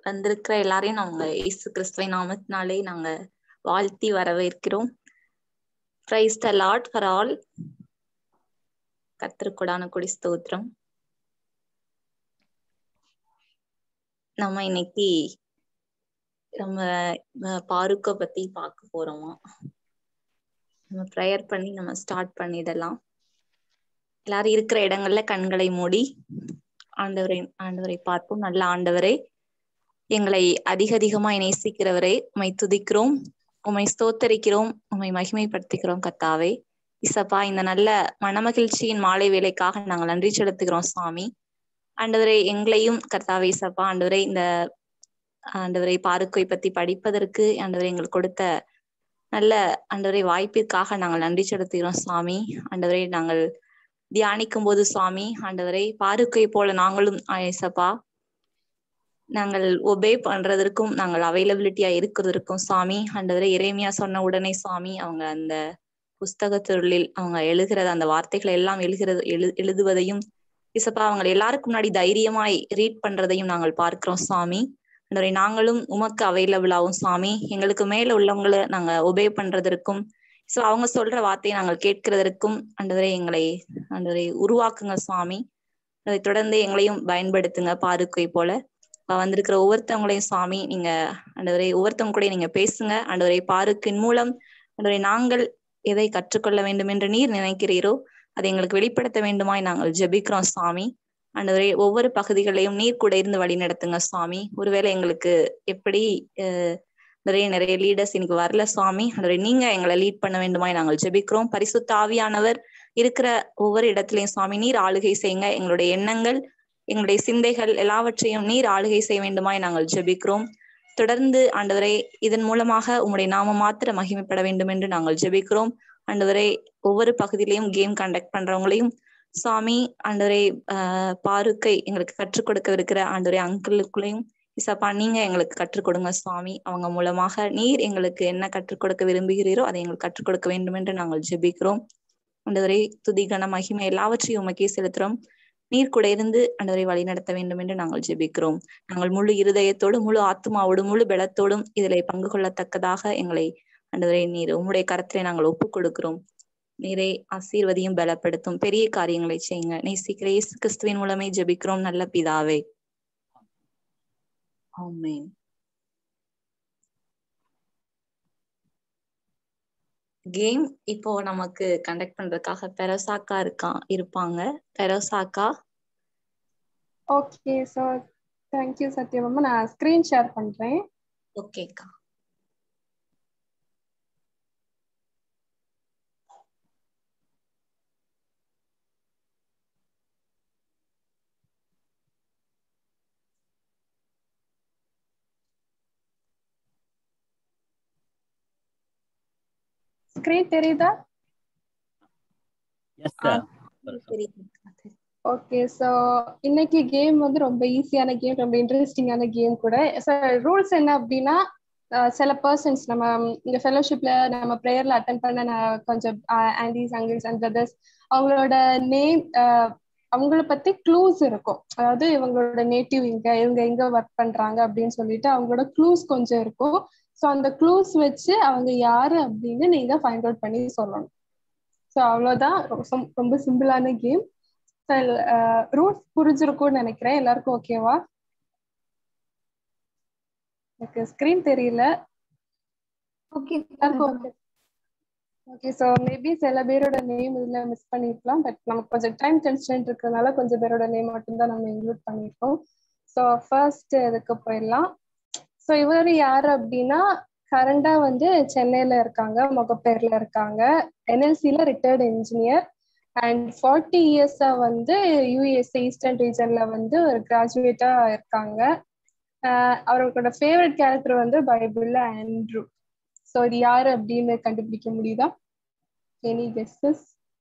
வந்திருக்கிற எல்லாரையும் நாங்க இயேசு கிறிஸ்துவை நாமத்தினாலே நாங்க வாழ்த்தி வரவேற்கிறோம் praise the lord for all கத்திருக்குடான கொடி ஸ்தோத்திரம் நம்ம இன்னைக்கு நம்ம அஹ், பாருக்க பத்தி பார்க்க போறோமா நம்ம ப்ரேயர் பண்ணி நம்ம ஸ்டார்ட் பண்ணிடலாம் எல்லாரும் இருக்கிற இடங்கள்ல கண்களை மூடி ஆண்டவரை ஆண்டவரை பார்ப்போம் நல்ல ஆண்டவரே எங்களை அதிக அதிகமாய் நேசிக்கிறவரே உம்மை துதிக்கிறோம் உம்மை ஸ்தோத்தரிக்கிறோம் உம்மை மகிமைப்படுத்திக்கிறோம் கத்தாவே இசப்பா இந்த நல்ல மனமகிழ்ச்சியின் மாலை வேலைக்காக நாங்கள் நன்றி செலுத்துகிறோம் சுவாமி ஆண்டவரே எங்களையும் கர்த்தாவே இசப்பா ஆண்டவரே இந்த ஆண்டவரை பாருக்கை பத்தி படிப்பதற்கு ஆண்டவரை எங்களுக்கு கொடுத்த நல்ல ஆண்டவரை வாய்ப்பிற்காக நாங்கள் நன்றி செலுத்துகிறோம் சுவாமி ஆண்டவரை நாங்கள் தியானிக்கும் போது சுவாமி ஆண்டவரை பாருக்கை போல நாங்களும் ஏசப்பா நாங்கள் ஒபே பண்றதற்கும் நாங்கள் அவைலபிலிட்டியா இருக்கிறதற்கும் சுவாமி ஆண்டவரை இறைமையா சொன்ன உடனே சுவாமி அவங்க அந்த புஸ்தகத்துள்ளில் அவங்க எழுதுகிறது அந்த வார்த்தைகளை எல்லாம் எழுகிறது எழு எழுதுவதையும் இசப்பா அவங்க எல்லாருக்கும் முன்னாடி தைரியமாய் ரீட் பண்றதையும் நாங்கள் பார்க்கிறோம் சுவாமி ஆண்டவரை நாங்களும் உமக்கு அவைலபிளாகும் சுவாமி எங்களுக்கு மேல உள்ளவங்களை நாங்க ஒபே பண்றதற்கும் சோ அவங்க சொல்ற வார்த்தையை நாங்கள் கேட்கிறதற்கும் ஆண்டவரை எங்களை ஆண்டவரை உருவாக்குங்க சுவாமி அதை தொடர்ந்து எங்களையும் பயன்படுத்துங்க பாருக்கை போல அஹ் வந்திருக்கிற ஒவ்வொருத்தவங்களையும் சுவாமி நீங்க ஆண்டவரை ஒவ்வொருத்தவங்க கூட நீங்க பேசுங்க ஆண்டவரை பாருக்கின் மூலம் ஆண்டவரை நாங்கள் எதை கற்றுக்கொள்ள வேண்டும் என்று நீர் நினைக்கிறீரோ அதை எங்களுக்கு வெளிப்படுத்த வேண்டுமாய் நாங்கள் ஜெபிக்கிறோம் சுவாமி ஆண்டவரே ஒவ்வொரு பகுதிகளையும் நீர் கூட இருந்து வழி நடத்துங்க சுவாமி ஒருவேளை எங்களுக்கு எப்படி அஹ், நிறைய நிறைய லீடர்ஸ் இன்னைக்கு வரல சுவாமி ஆண்டவரே நீங்க எங்களை லீட் பண்ண வேண்டுமாய் நாங்கள் ஜெபிக்கிறோம் பரிசுத்த ஆவியானவர் இருக்கிற ஒவ்வொரு இடத்துலயும் சுவாமி நீர் ஆளுகை செய்யுங்க எங்களுடைய எண்ணங்கள் எங்களுடைய சிந்தைகள் எல்லாவற்றையும் நீர் ஆளுகை செய்ய வேண்டுமாய் நாங்கள் ஜெபிக்கிறோம் தொடர்ந்து ஆண்டவரே இதன் மூலமாக உம்முடைய நாம மாத்திர மகிமைப்பட வேண்டும் என்று நாங்கள் ஜெபிக்கிறோம் ஆண்டவரே ஒவ்வொரு பகுதியிலையும் கேம் கண்டக்ட் பண்றவங்களையும் சுவாமி ஆண்டவரே ஆஹ் பாருக்கை எங்களுக்கு கற்றுக் கொடுக்க இருக்கிற ஆண்டவரே அங்கிளுக்குள்ளேயும் இசப்பா நீங்க எங்களுக்கு கற்றுக் கொடுங்க சுவாமி அவங்க மூலமாக நீர் எங்களுக்கு என்ன கற்றுக் கொடுக்க விரும்புகிறீரோ அதை எங்களுக்கு கற்றுக் கொடுக்க வேண்டும் என்று நாங்கள் ஜெபிக்கிறோம் ஆண்டவரே துதிகன மகிமை எல்லாவற்றையும் உமக்கே செலுத்துறோம் நீர் கூட இருந்து ஆண்டவரை வழி நடத்த வேண்டும் என்று நாங்கள் ஜெபிக்கிறோம் நாங்கள் முழு இருதயத்தோடும் முழு ஆத்மாவோடும் முழு பலத்தோடும் இதிலே பங்கு கொள்ளத்தக்கதாக எங்களை ஆண்டவரே நீர் உம்முடைய கரத்திலே நாங்கள் ஒப்புக் கொடுக்கிறோம் நீரே ஆசீர்வதியும் பலப்படுத்தும் பெரிய காரியங்களை செய்யுங்க நேசிக்கிற இயேசு கிறிஸ்துவின் மூலமே ஜெபிக்கிறோம் நல்ல பிதாவே ஆமென் கேம் இப்போ நமக்கு கண்டக்ட் பண்றதுக்காக பெரோசாக்கா இருக்கான் இருப்பாங்க பெரோசாக்கா ஓகே ஸோ தேங்க்யூ சத்யபாமா நான் ஸ்க்ரீன் ஷேர் பண்ணுறேன் ஓகேக்கா ஸ்க்ரீன் தெரியுதா எஸ் சார் ஓகே ஸோ இன்னைக்கு கேம் வந்து ரொம்ப ஈஸியான கேம் ரொம்ப இன்ட்ரெஸ்டிங்கான கேம் கூட ஸோ ரூல்ஸ் என்ன அப்படின்னா அஹ் சில பர்சன்ஸ் நம்ம இங்க ஃபெலோஷிப்ல நம்ம ப்ரேயர்ல அட்டன் பண்ண நான் கொஞ்சம் ஆண்டிஸ் அங்கிள்ஸ் அண்ட் பிரதர்ஸ் அவங்களோட நேம் அவங்கள பத்தி க்ளூஸ் இருக்கும் அதாவது இவங்களோட நேட்டிவ் இங்க இவங்க எங்க ஒர்க் பண்றாங்க அப்படின்னு சொல்லிட்டு அவங்களோட க்ளூஸ் கொஞ்சம் இருக்கும் ஸோ அந்த க்ளூஸ் வச்சு அவங்க யாரு அப்படின்னு நீங்க ஃபைண்ட் அவுட் பண்ணி சொல்லணும் ஸோ அவ்வளோதான் ரொம்ப- ரொம்ப சிம்பிளான கேம் ரூல்ஸ் புரிஞ்சிருக்கும்னு நினைக்கிறேன் எல்லாருக்கும் ஓகேவா எனக்கு ஸ்கிரீன் தெரியல ஓகே எல்லாருக்கும் ஓகே ஓகே ஸோ மேபி சில பேரோட நேம் இதுல மிஸ் பண்ணிருக்கலாம் பட் நமக்கு கொஞ்சம் டைம் கன்ஸ்டன்ட் இருக்கிறதுனால கொஞ்சம் பேரோட நேம் மட்டும்தான் நம்ம இன்க்ளூட் பண்ணியிருக்கோம் ஸோ ஃபர்ஸ்ட் இதுக்கு போயிடலாம் ஸோ இவர் யாரு அப்படின்னா கரண்டா வந்து சென்னையில இருக்காங்க முகப்பேர்ல இருக்காங்க என்எல்சில ரிட்டையர்டு இன்ஜினியர் அண்ட் ஃபார்ட்டி இயர்ஸா வந்து யூஎஸ்ஏ ஈஸ்டர்ன் ரீஜன்ல வந்து ஒரு கிராஜுவேட்டா இருக்காங்க ஆஹ் அவரோட ஃபேவரட் கேரக்டர் வந்து பைபிள்ல ஆண்ட்ரூ ஸோ இது யாரு அப்படின்னு கண்டுபிடிக்க முடியுதா any guesses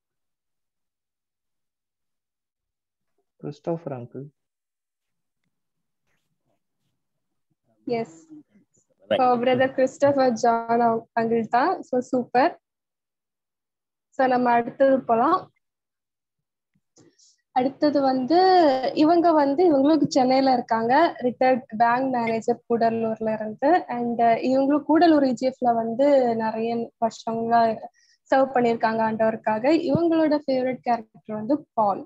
Christopher uncle yes so brother Christopher John uncle தான் ஸோ சூப்பர் ஸோ நம்ம அடுத்தது போகலாம் அடுத்தது வந்து இவங்க வந்து இவங்களுக்கு சென்னையில இருக்காங்க ரிட்டையர்ட் பேங்க் மேனேஜர் கூடலூர்ல இருந்து அண்ட் இவங்களும் கூடலூர் இஜிஎஃப்ல வந்து நிறைய வருஷங்களா சர்வ் பண்ணியிருக்காங்க ஆண்டவருக்காக இவங்களோட ஃபேவரட் கேரக்டர் வந்து Paul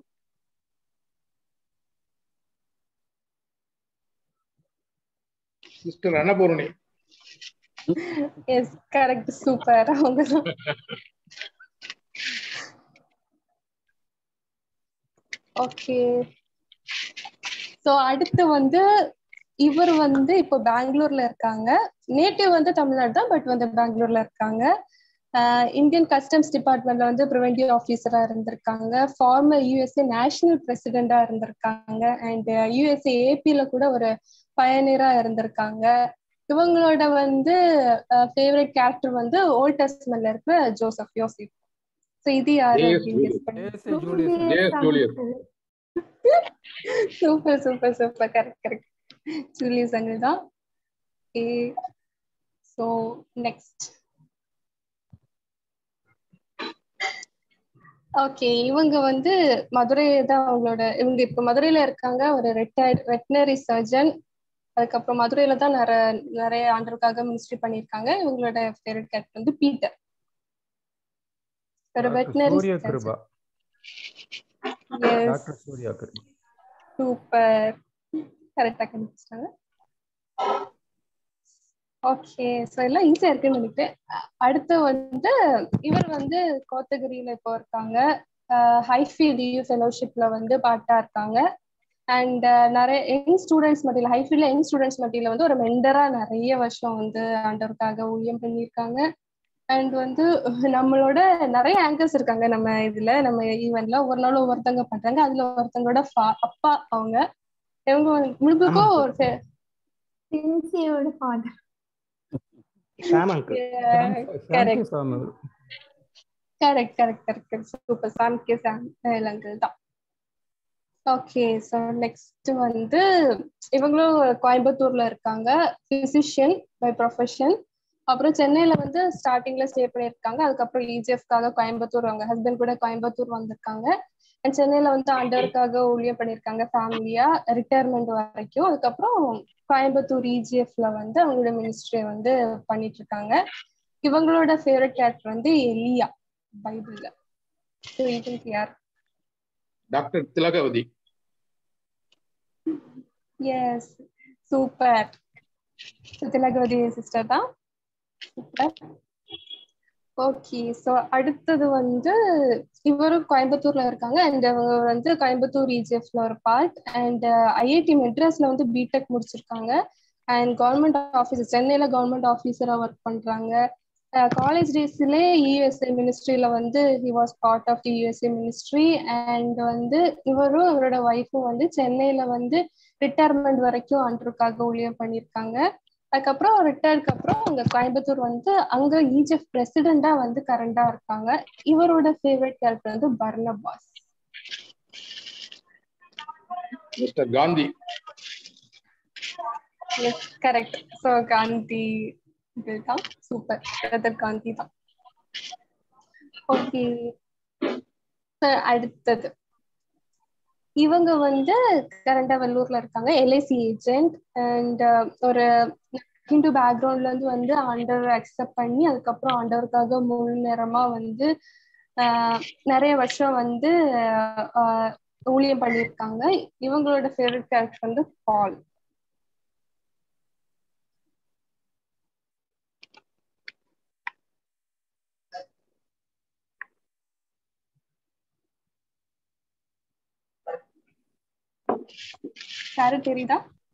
sister Annapoorani yes correct super அவங்க ஓகே ஸோ அடுத்து வந்து இவர் வந்து இப்போ பெங்களூர்ல இருக்காங்க நேட்டிவ் வந்து தமிழ்நாடு தான் பட் வந்து பெங்களூர்ல இருக்காங்க இந்தியன் கஸ்டம்ஸ் டிபார்ட்மெண்ட்ல வந்து ப்ரிவென்டிவ் ஆஃபீஸரா இருந்திருக்காங்க ஃபார்மர் யூஎஸ்ஏ நேஷனல் பிரசிடெண்டா இருந்திருக்காங்க அண்ட் யூஎஸ்ஏ ஏபில கூட ஒரு பயனரா இருந்திருக்காங்க இவங்களோட வந்து ஃபேவரட் கேரக்டர் வந்து ஓல்ட் டெஸ்ட்மெண்ட்ல இருக்கிற ஜோசப் யோசிப் ஸோ இது யாரு Yes, அப்படின்னு Julius. guess பண்ணுங்க ஏசு Julius Yes, Julius. Super super super correct correct Julius uncle தான் ஓகே ஸோ நெக்ஸ்ட் ஓகே இவங்க வந்து மதுரை தான் அவங்களோட இவங்க இப்போ மதுரையில இருக்காங்க ஒரு ரிட்டையர்ட் வெட்டினரி சர்ஜன் அதுக்கப்புறம் மதுரையில தான் நிறைய நிறைய ஆண்டருக்காக மினிஸ்ட்ரி பண்ணியிருக்காங்க இவங்களோட ஃபேவரட் கேரக்டர் வந்து பீட்டர் ஒரு veterinary Surya Kiruba yes doctor Surya Kiruba super கரெக்டா கண்டுபிடிச்சிட்டாங்க ஓகே ஸோ எல்லாம் ஈஸியா இருக்குன்னு நினைக்கிறேன் அ- அடுத்து வந்து இவர் வந்து கோத்தகிரியில இப்போ இருக்காங்க ஹைஃபீல்ட் யூ ஃபெலோஷிப்ல வந்து பாட்டா இருக்காங்க அண்ட் நிறைய யங் ஸ்டூடெண்ட்ஸ் மத்தியில ஹைஃபீல்ட்ல யங் ஸ்டூடெண்ட்ஸ் மத்தியில வந்து ஒரு மெண்டரா நிறைய வருஷம் வந்து ஆண்டவருக்காக ஊழியம் பண்ணியிருக்காங்க அண்ட் வந்து நம்மளோட நிறைய ஆங்கர்ஸ் இருக்காங்க நம்ம இதுல நம்ம ஈவெண்ட்ல ஒரு நாள் ஒவ்வொருத்தவங்க பண்றாங்க அதுல ஒருத்தவங்களோட fa- அப்பா அவங்க இவங்க வந்து முழுக்கும் ஒரு சின்சியோட ஃபாதர் சாம் அங்கிள் Correct. சாமி correct correct correct super Sam K Sam uncle தான் ஓகே ஸோ நெக்ஸ்ட் வந்து இவங்களும் கோயம்புத்தூர்ல இருக்காங்க பிசிஷியன் பை ப்ரொஃபஷன் அப்புறம் சென்னையில வந்து ஸ்டார்டிங்ல ஸ்டே பண்ணியிருக்காங்க அதுக்கப்புறம் இஜிஎஃப்காக கோயம்புத்தூர் அவங்க ஹஸ்பண்ட் கூட கோயம்புத்தூர் வந்திருக்காங்க அண்ட் சென்னையில வந்து ஆண்டவருக்காக ஊழியம் பண்ணியிருக்காங்க ஃபேமிலியா ரிட்டையர்மெண்ட் வரைக்கும் அதுக்கப்புறம் கோயம்புத்தூர் இஜிஎஃப்ல வந்து அவங்களோட மினிஸ்ட்ரியை வந்து பண்ணிட்டு இருக்காங்க இவங்களோட ஃபேவரட் கேரக்டர் வந்து எலியா பைபிள்ல ஸோ இதுக்கு யார் doctor Thilagavathi yes super Thilagavathi sister தான் சூப்பர் ஓகே ஸோ அடுத்தது வந்து இவரும் கோயம்புத்தூர்ல இருக்காங்க அண்ட் அவங்க வந்து கோயம்புத்தூர் இஜிஎஃப்ல ஒரு பார்ட் அண்ட் ஐஐடி மெட்ராஸ்ல வந்து பிடெக் முடிச்சிருக்காங்க அண்ட் கவர்மெண்ட் ஆஃபீஸர் சென்னையில கவர்மெண்ட் ஆஃபீஸரா ஒர்க் பண்றாங்க காலேஜ் டேஸ்லேயே யூஎஸ்ஏ மினிஸ்ட்ரியில வந்து he was part of the USA ministry and வந்து இவரும் இவரோட ஒய்ஃபும் வந்து சென்னையில வந்து ரிட்டையர்மெண்ட் வரைக்கும் அன்றுக்காக ஊழியம் பண்ணியிருக்காங்க அதுக்கப்புறம் ரிட்டையர்டுக்கு அப்புறம் அங்க கோயம்புத்தூர் வந்து அங்க ஈஜிஎஃப் பிரசிடெண்டா வந்து கரண்டா இருக்காங்க இவரோட ஃபேவரட் கேரக்டர் வந்து Barnabas mister Gandhi correct so Gandhi இதுதான் சூப்பர் பிரதர் காந்தி தான் ஓகே அடுத்தது இவங்க வந்து கரண்டா வெள்ளூர்ல இருக்காங்க எல்ஐசி ஏஜென்ட் அண்ட் ஒரு ஹிந்து பேக்ரவுண்ட்ல இருந்து வந்து ஆண்டவர் அக்செப்ட் பண்ணி அதுக்கப்புறம் ஆண்டவருக்காக முழு நேரமா வந்து ஆஹ் நிறைய வருஷம் வந்து ஆஹ் ஊழியம் பண்ணியிருக்காங்க இவங்களோட ஃபேவரட் கேரக்டர் வந்து பால் யாரு தெரியுதா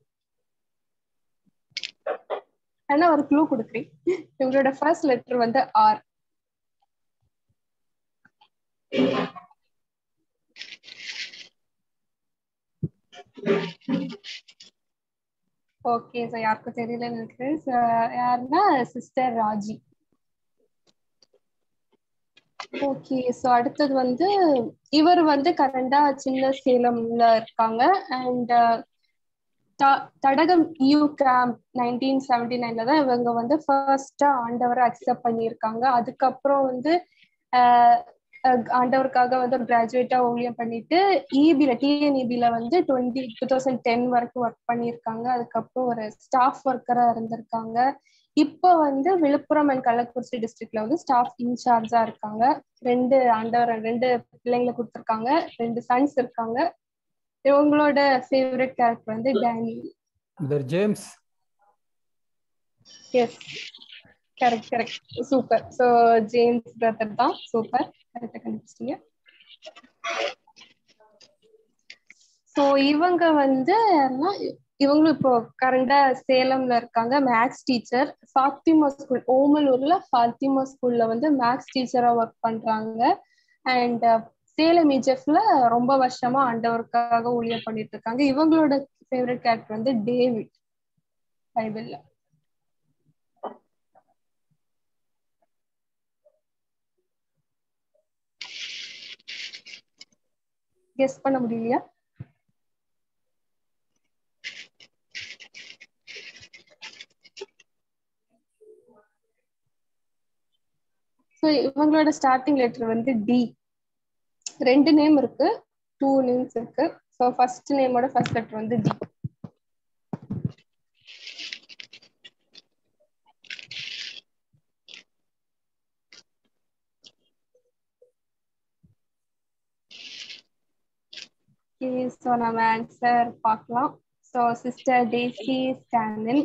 ஆனா ஒரு க்ளூ கொடுக்குறேன் இவங்களோட ஃபர்ஸ்ட் லெட்டர் வந்து ஆர் ஓகே ஸோ யாருக்கும் தெரியலன்னு நினைக்கிறேன் So, யாருன்னா சிஸ்டர் ராஜி ஓகே ஸோ அடுத்தது வந்து இவர் வந்து கரண்டா சின்ன சேலம்ல இருக்காங்க அண்ட் தடகம் யூ கேம்ப் நைன்டீன் செவன்டி நைன்ல தான் இவங்க வந்து ஃபர்ஸ்டா ஆண்டவரை அக்செப்ட் பண்ணியிருக்காங்க அதுக்கப்புறம் வந்து ஆண்டவருக்காக வந்து ஒரு கிராஜுவேட்டா ஊழியம் பண்ணிட்டு இபில டிஎன்இபில வந்து டுவெண்ட்டி டூ தௌசண்ட் டென் வரைக்கும் ஒர்க் பண்ணியிருக்காங்க அதுக்கப்புறம் ஒரு ஸ்டாஃப் ஒர்க்கரா இருந்திருக்காங்க இப்போ வந்து விழுப்புரம் அண்ட் கள்ளக்குறிச்சி டிஸ்ட்ரிக்ட்ல வந்து ஸ்டாஃப் இன்சார்ஜா இருக்காங்க ரெண்டு ஆண்டவர் ரெண்டு பிள்ளைங்களை கொடுத்துருக்காங்க ரெண்டு சன்ஸ் இருக்காங்க இவங்களோட ஃபேவரட் கேரக்டர் வந்து Danny either James yes correct correct super so James brother தான் சூப்பர் கரெக்டாக கண்டுபிடிச்சிட்டீங்க ஸோ இவங்க வந்து யாருன்னா இவங்களும் இப்போ கரண்டா சேலம்ல இருக்காங்க மேக்ஸ் டீச்சர் ஃபாத்திமா ஸ்கூல் ஓமலூர்ல ஃபாத்திமா ஸ்கூல்ல வந்து மேக்ஸ் டீச்சரா ஒர்க் பண்றாங்க அண்ட் சேலம் இஜெஃப்ல ரொம்ப வருஷமா ஆண்டவருக்காக ஊழியம் பண்ணிட்டு இருக்காங்க இவங்களோட ஃபேவரட் கேரக்டர் வந்து டேவிட் பைபிள்ல கெஸ் பண்ண முடியலையா ஸோ இவங்களோட ஸ்டார்டிங் லெட்டர் வந்து டி ரெண்டு நேம் இருக்கு டூ நேம்ஸ் இருக்கு ஸோ ஃபர்ஸ்ட் நேமோட ஃபர்ஸ்ட் லெட்டர் வந்து டி ஸோ நம்ம ஆன்சர் பார்க்கலாம் ஸோ சிஸ்டர் டேசி ஸ்டாண்டின்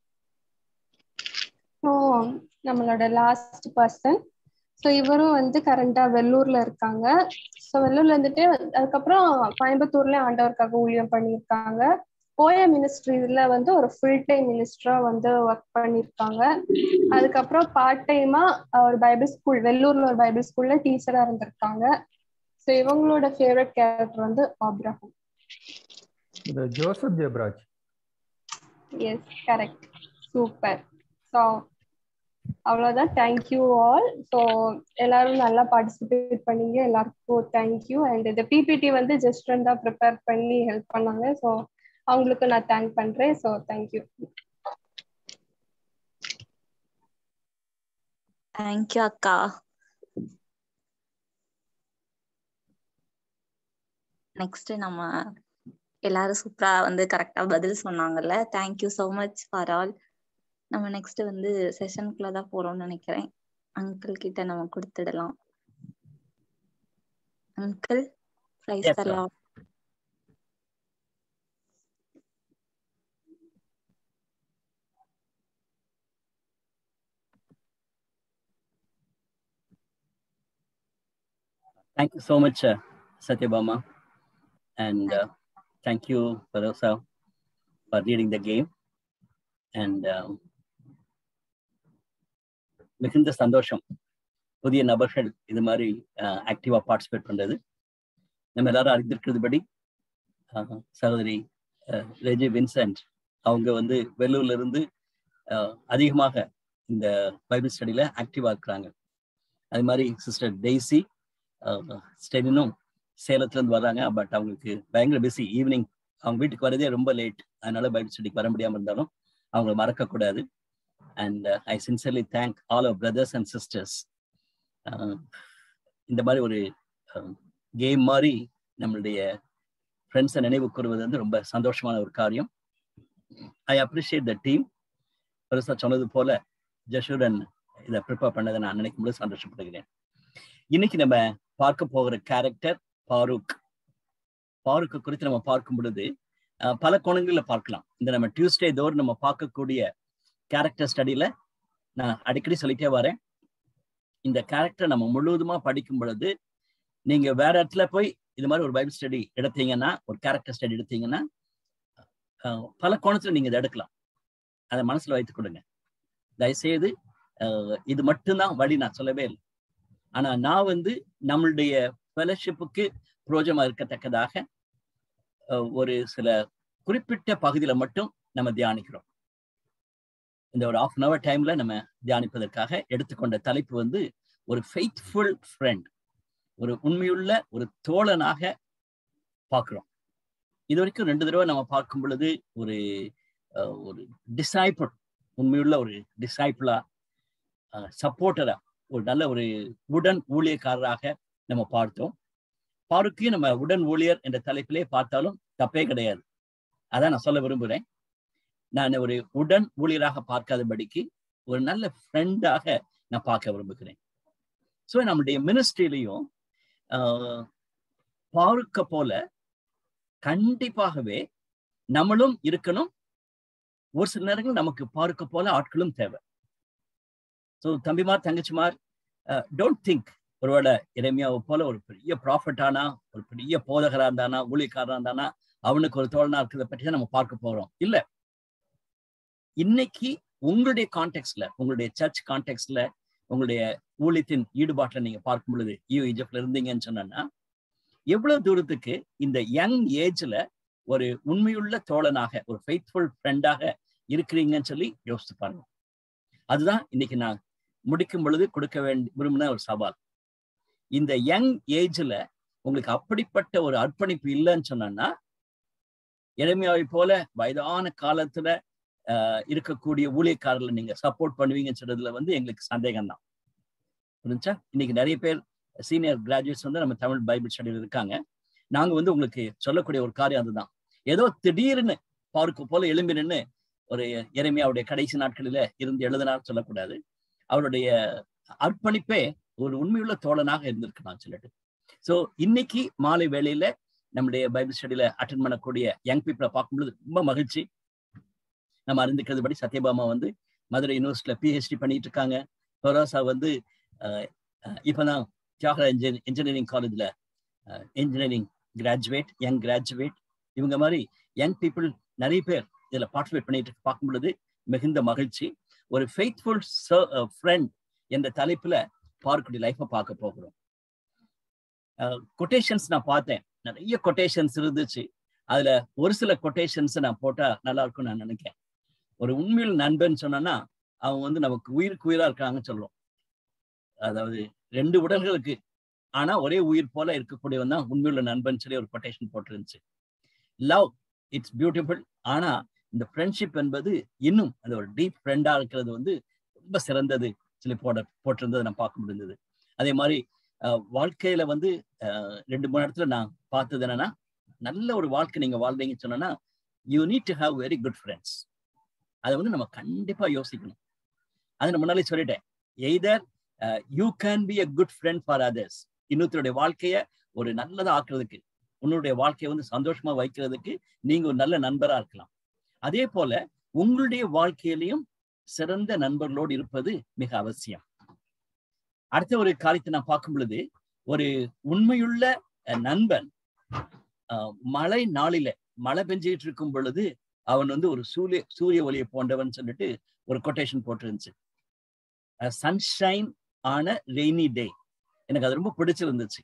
ஸோ நம்மளோட லாஸ்ட் பர்சன் ஸோ இவரும் வந்து கரண்டா வெள்ளூர்ல இருக்காங்க ஸோ வெள்ளூர்ல இருந்துட்டு அதுக்கப்புறம் கோயம்புத்தூர்ல ஆண்டவருக்காக ஊழியம் பண்ணியிருக்காங்க கோய மினிஸ்ட்ரியில வந்து ஒரு ஃபுல் டைம் மினிஸ்டரா வந்து ஒர்க் பண்ணியிருக்காங்க அதுக்கப்புறம் பார்ட் டைமா ஒரு பைபிள் ஸ்கூல் வெள்ளூர்ல ஒரு பைபிள் ஸ்கூல்ல டீச்சரா இருந்திருக்காங்க ஸோ இவங்களோட ஃபேவரட் கேரக்டர் வந்து ஆப்ரஹம் இது Joseph Jebaraj yes correct super so அவ்வளோதான் தேங்க்யூ ஆல் ஸோ எல்லாரும் நல்லா பார்ட்டிசிபேட் பண்ணீங்க எல்லாருக்கும் தேங்க்யூ அண்ட் இந்த பிபிடி வந்து ஜஸ்ட் தான் ப்ரிப்பேர் பண்ணி ஹெல்ப் பண்ணாங்க ஸோ அவங்களுக்கு நான் தேங்க் பண்றேன் ஸோ தேங்க்யூ தேங்க்யூ அக்கா நெக்ஸ்ட் நம்ம எல்லாரும் சூப்பரா வந்து கரெக்டா பதில் சொன்னாங்கல்ல thank you so much for all நம்ம நெக்ஸ்ட் வந்து செஷனுக்குள்ள தான் போறோம்னு நினைக்கிறேன் அங்கிள் கிட்ட நம்ம கொடுத்துடலாம் அங்கிள் பிரைஸ் Yes, ma'am. தரலாம் Thank you so much, uh, Satyabama. And uh, thank you, Barosa, for leading the game. And um, மிகுந்த சந்தோஷம் புதிய நபர்கள் இது மாதிரி ஆக்டிவா பார்ட்டிசிபேட் பண்றது நம்ம எல்லாரும் அறிந்திருக்கிறதுபடி அஹ், சகோதரி அஹ், ரெஜி வின்சென்ட் அவங்க வந்து வெள்ளூர்ல இருந்து அஹ், அதிகமாக இந்த பைபிள் ஸ்டடியில ஆக்டிவா இருக்கிறாங்க அது மாதிரி சிஸ்டர் டெய்சி ஸ்டெனினும் சேலத்துல இருந்து வர்றாங்க பட் அவங்களுக்கு பயங்கர பிஸி ஈவினிங் அவங்க வீட்டுக்கு வரதே ரொம்ப லேட் அதனால பைபிள் ஸ்டடிக்கு வர முடியாம இருந்தாலும் அவங்கள மறக்கக்கூடாது and I sincerely thank all our brothers and sisters இந்த மாதிரி ஒரு கேம் மாதிரி நம்மளுடைய ஃப்ரெண்ட்ஸை நினைவு கூறுவது வந்து ரொம்ப சந்தோஷமான ஒரு காரியம் ஐ அப்ரிஷியேட் த டீம் பெருசா சொன்னது போல ஜஷூரன் இதை ப்ரிப்பேர் பண்ணதை நான் நினைக்கும் போது சந்தோஷப்படுகிறேன் இன்னைக்கு நம்ம பார்க்க போகிற கேரக்டர் பாரூக் பாரூக்கு குறித்து நம்ம பார்க்கும் பொழுது அஹ், பல கோணங்களில் பார்க்கலாம் இந்த நம்ம டியூஸ்டே தோறும் நம்ம பார்க்கக்கூடிய கேரக்டர் ஸ்டடியில நான் அடிக்கடி சொல்லிட்டே வரேன் இந்த கேரக்டர் நம்ம முழுவதுமா படிக்கும் பொழுது நீங்க வேற இடத்துல போய் இது மாதிரி ஒரு பைபிள் ஸ்டடி எடுத்தீங்கன்னா ஒரு கேரக்டர் ஸ்டடி எடுத்தீங்கன்னா அஹ், பல கோணத்துல நீங்க இதை எடுக்கலாம் அதை மனசுல வைத்துக் கொடுங்க தயவுசெய்து அஹ், இது மட்டும்தான் வழி நான் சொல்லவே இல்லை ஆனா நான் வந்து நம்மளுடைய ஃபெலோஷிப்புக்கு புரோஜமா இருக்கத்தக்கதாக அஹ், ஒரு சில குறிப்பிட்ட பகுதியில மட்டும் நம்ம தியானிக்கிறோம் இந்த ஒரு ஆஃப் அன் அவர் டைம்ல நம்ம தியானிப்பதற்காக எடுத்துக்கொண்ட தலைப்பு வந்து ஒரு ஃபெய்த்ஃபுல் ஃப்ரெண்ட் ஒரு உண்மையுள்ள ஒரு தோழனாக பார்க்கிறோம் இது வரைக்கும் ரெண்டு தடவை நம்ம பார்க்கும் பொழுது ஒரு அஹ், ஒரு டிசைபிள் உண்மையுள்ள ஒரு டிசைபிளா சப்போர்ட்டரா ஒரு நல்ல ஒரு உடன் ஊழியக்காரராக நம்ம பார்த்தோம் பாருக்கையும் நம்ம உடன் ஊழியர் என்ற தலைப்பிலே பார்த்தாலும் தப்பே கிடையாது அதான் நான் சொல்ல விரும்புகிறேன் நான் ஒரு உடன் ஊழியராக பார்க்காதபடிக்கு ஒரு நல்ல ஃப்ரெண்டாக நான் பார்க்க விரும்புகிறேன் ஸோ நம்முடைய மினிஸ்ட்ரியிலையும் பாருக்க போல கண்டிப்பாகவே நம்மளும் இருக்கணும் ஒரு சில நேரங்கள் நமக்கு பாருக்க போல ஆட்களும் தேவை ஸோ தம்பிமார் தங்கச்சிமார் டோன்ட் திங்க் ஒருவேளை இறைமையாவை போல ஒரு பெரிய ப்ராஃபிட்டானா ஒரு பெரிய போதகரா இருந்தானா ஊழியக்காரா இருந்தானா அவனுக்கு ஒரு தோழனா இருக்கிறத பற்றி தான் நம்ம பார்க்க போறோம் இல்ல இன்னைக்கு உங்களுடைய கான்டெக்ட்ல உங்களுடைய சர்ச் கான்டெக்ட்ல உங்களுடைய ஊழியத்தின் ஈடுபாட்டில் நீங்க பார்க்கும் பொழுது யூ இஜப்ல இருந்தீங்கன்னு சொன்னா எவ்வளவு தூரத்துக்கு இந்த யங் ஏஜ்ல ஒரு உண்மையுள்ள தோழனாக ஒரு ஃபெய்த்ஃபுல் ஃப்ரெண்டாக இருக்கிறீங்கன்னு சொல்லி யோசித்து பாருங்க அதுதான் இன்னைக்கு நான் முடிக்கும் பொழுது கொடுக்க வேண்டி விரும்பின ஒரு சவால் இந்த யங் ஏஜ்ல உங்களுக்கு அப்படிப்பட்ட ஒரு அர்ப்பணிப்பு இல்லைன்னு சொன்னா இளமையாவை போல வயதான காலத்துல ஆஹ் இருக்கக்கூடிய ஊழியக்காரர்களை நீங்க சப்போர்ட் பண்ணுவீங்கன்னு சொல்றதுல வந்து எங்களுக்கு சந்தேகம் தான் புரிஞ்சா இன்னைக்கு நிறைய பேர் சீனியர் கிராஜுவேட்ஸ் வந்து நம்ம தமிழ் பைபிள் ஸ்டடியில் இருக்காங்க நாங்க வந்து உங்களுக்கு சொல்லக்கூடிய ஒரு காரியம் அதுதான் ஏதோ திடீர்னு பார்க்க போல எழும்பி நின்று ஒரு இறைமையாவுடைய கடைசி நாட்களில இருந்து எழுதினார் சொல்லக்கூடாது அவருடைய அர்ப்பணிப்பே ஒரு உண்மையுள்ள தோழனாக இருந்திருக்கலாம் சொல்லிட்டு ஸோ இன்னைக்கு மாலை வேளையில நம்முடைய பைபிள் ஸ்டடியில அட்டன் பண்ணக்கூடிய யங் பீப்புளை பார்க்கும்பொழுது ரொம்ப மகிழ்ச்சி நம்ம அறிந்துக்கிறது படி சத்யபாமா வந்து மதுரை யூனிவர்சிட்டியில பிஹெச்டி பண்ணிட்டு இருக்காங்க ஃபரோசா வந்து இப்போதான் தியாகரா இன்ஜின் இன்ஜினியரிங் காலேஜ்ல இன்ஜினியரிங் கிராஜுவேட் யங் கிராஜுவேட் இவங்க மாதிரி யங் பீப்புள் நிறைய பேர் இதுல பார்ட்டிசிபேட் பண்ணிட்டு பார்க்கும் பொழுது மிகுந்த மகிழ்ச்சி ஒரு ஃபெய்த்ஃபுல் ஃப்ரெண்ட் என்ற தலைப்புல பார்க்கக்கூடிய லைஃப்பை பார்க்க போகிறோம் கொட்டேஷன்ஸ் நான் பார்த்தேன் நிறைய கொட்டேஷன்ஸ் இருந்துச்சு அதுல ஒரு சில கொட்டேஷன்ஸ் நான் போட்டா நல்லா இருக்கும்னு நான் நினைக்கிறேன் ஒரு உண்மையில் நண்பன் சொன்னா அவங்க வந்து நமக்கு உயிருக்கு உயிரா இருக்காங்கன்னு சொல்றோம் அதாவது ரெண்டு உடல்களுக்கு ஆனா ஒரே உயிர் போல இருக்கக்கூடியவன் தான் உண்மையுள்ள நண்பன் சொல்லி ஒரு கொட்டேஷன் போட்டிருந்துச்சு லவ் இட்ஸ் பியூட்டிஃபுல் ஆனா இந்த ஃப்ரெண்ட்ஷிப் என்பது இன்னும் அந்த ஒரு டீப் ஃப்ரெண்டா இருக்கிறது வந்து ரொம்ப சிறந்தது சொல்லி போட போட்டிருந்ததை நான் பார்க்க முடிந்தது அதே மாதிரி வாழ்க்கையில வந்து ரெண்டு மூணு இடத்துல நான் பார்த்தது என்னன்னா நல்ல ஒரு வாழ்க்கை நீங்க வாழ்றீங்கன்னு சொன்னா you need to have very good friends அதை வந்து நம்ம கண்டிப்பா யோசிக்கணும் அதை நான் முன்னாலே சொல்லிட்டேன் either you can be a good friend for others இன்னொருத்தருடைய வாழ்க்கைய ஒரு நல்லதா ஆக்குறதுக்கு உன்னுடைய வாழ்க்கையை வந்து சந்தோஷமா வைக்கிறதுக்கு நீங்க ஒரு நல்ல நண்பரா இருக்கலாம் அதே போல உங்களுடைய வாழ்க்கையிலையும் சிறந்த நண்பர்களோடு இருப்பது மிக அவசியம் அடுத்த ஒரு காரியத்தை நான் பார்க்கும் பொழுது ஒரு உண்மையுள்ள நண்பன் மழை நாளில மழை பெஞ்சிட்டு இருக்கும் பொழுது அவன் வந்து ஒரு சூரிய சூரிய ஒளியை போன்றவன் சொல்லிட்டு ஒரு கொட்டேஷன் போட்டிருந்துச்சு சன்ஷைன் ஆன ரெய்னி டே எனக்கு அது ரொம்ப பிடிச்சிருந்துச்சு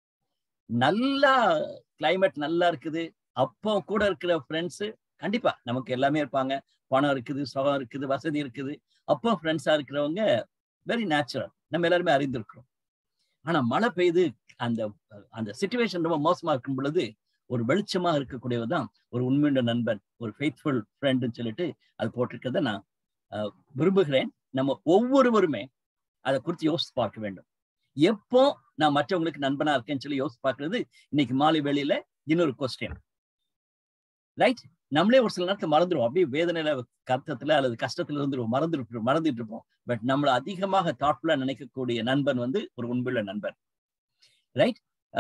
நல்லா கிளைமேட் நல்லா இருக்குது அப்போ கூட இருக்கிற ஃப்ரெண்ட்ஸு கண்டிப்பா நமக்கு எல்லாமே இருப்பாங்க பணம் இருக்குது சுகம் இருக்குது வசதி இருக்குது அப்போ ஃப்ரெண்ட்ஸா இருக்கிறவங்க வெரி நேச்சுரல் நம்ம எல்லாருமே அறிந்திருக்கிறோம் ஆனா மழை பெய்து அந்த அந்த சுச்சுவேஷன் ரொம்ப மோசமா இருக்கும் பொழுது ஒரு வெளிச்சமா இருக்கக்கூடியவர் தான் ஒரு உண்மையுள்ள நண்பன் ஒரு ஃபெய்த்ஃபுல் ஃப்ரெண்டுன்னு சொல்லிட்டு அது போட்டிருக்கிறத நான் விரும்புகிறேன் நம்ம ஒவ்வொருவருமே அதை குறித்து யோசித்து பார்க்க வேண்டும் எப்போ நான் மற்றவங்களுக்கு நண்பனா இருக்கேன்னு சொல்லி யோசிச்சு பார்க்கறது இன்னைக்கு மாலை வேளையில இன்னொரு கொஸ்டின் ரைட் நம்மளே ஒரு சில நேரத்தில் மறந்துடுவோம் அப்படியே வேதனையில கருத்தத்துல அல்லது கஷ்டத்துல இருந்துருவோம் மறந்துட்டு மறந்துட்டு இருப்போம் பட் நம்மள அதிகமாக தாட்ஃபுல்லா நினைக்கக்கூடிய நண்பன் வந்து ஒரு உண்மையுள்ள நண்பன் ரைட்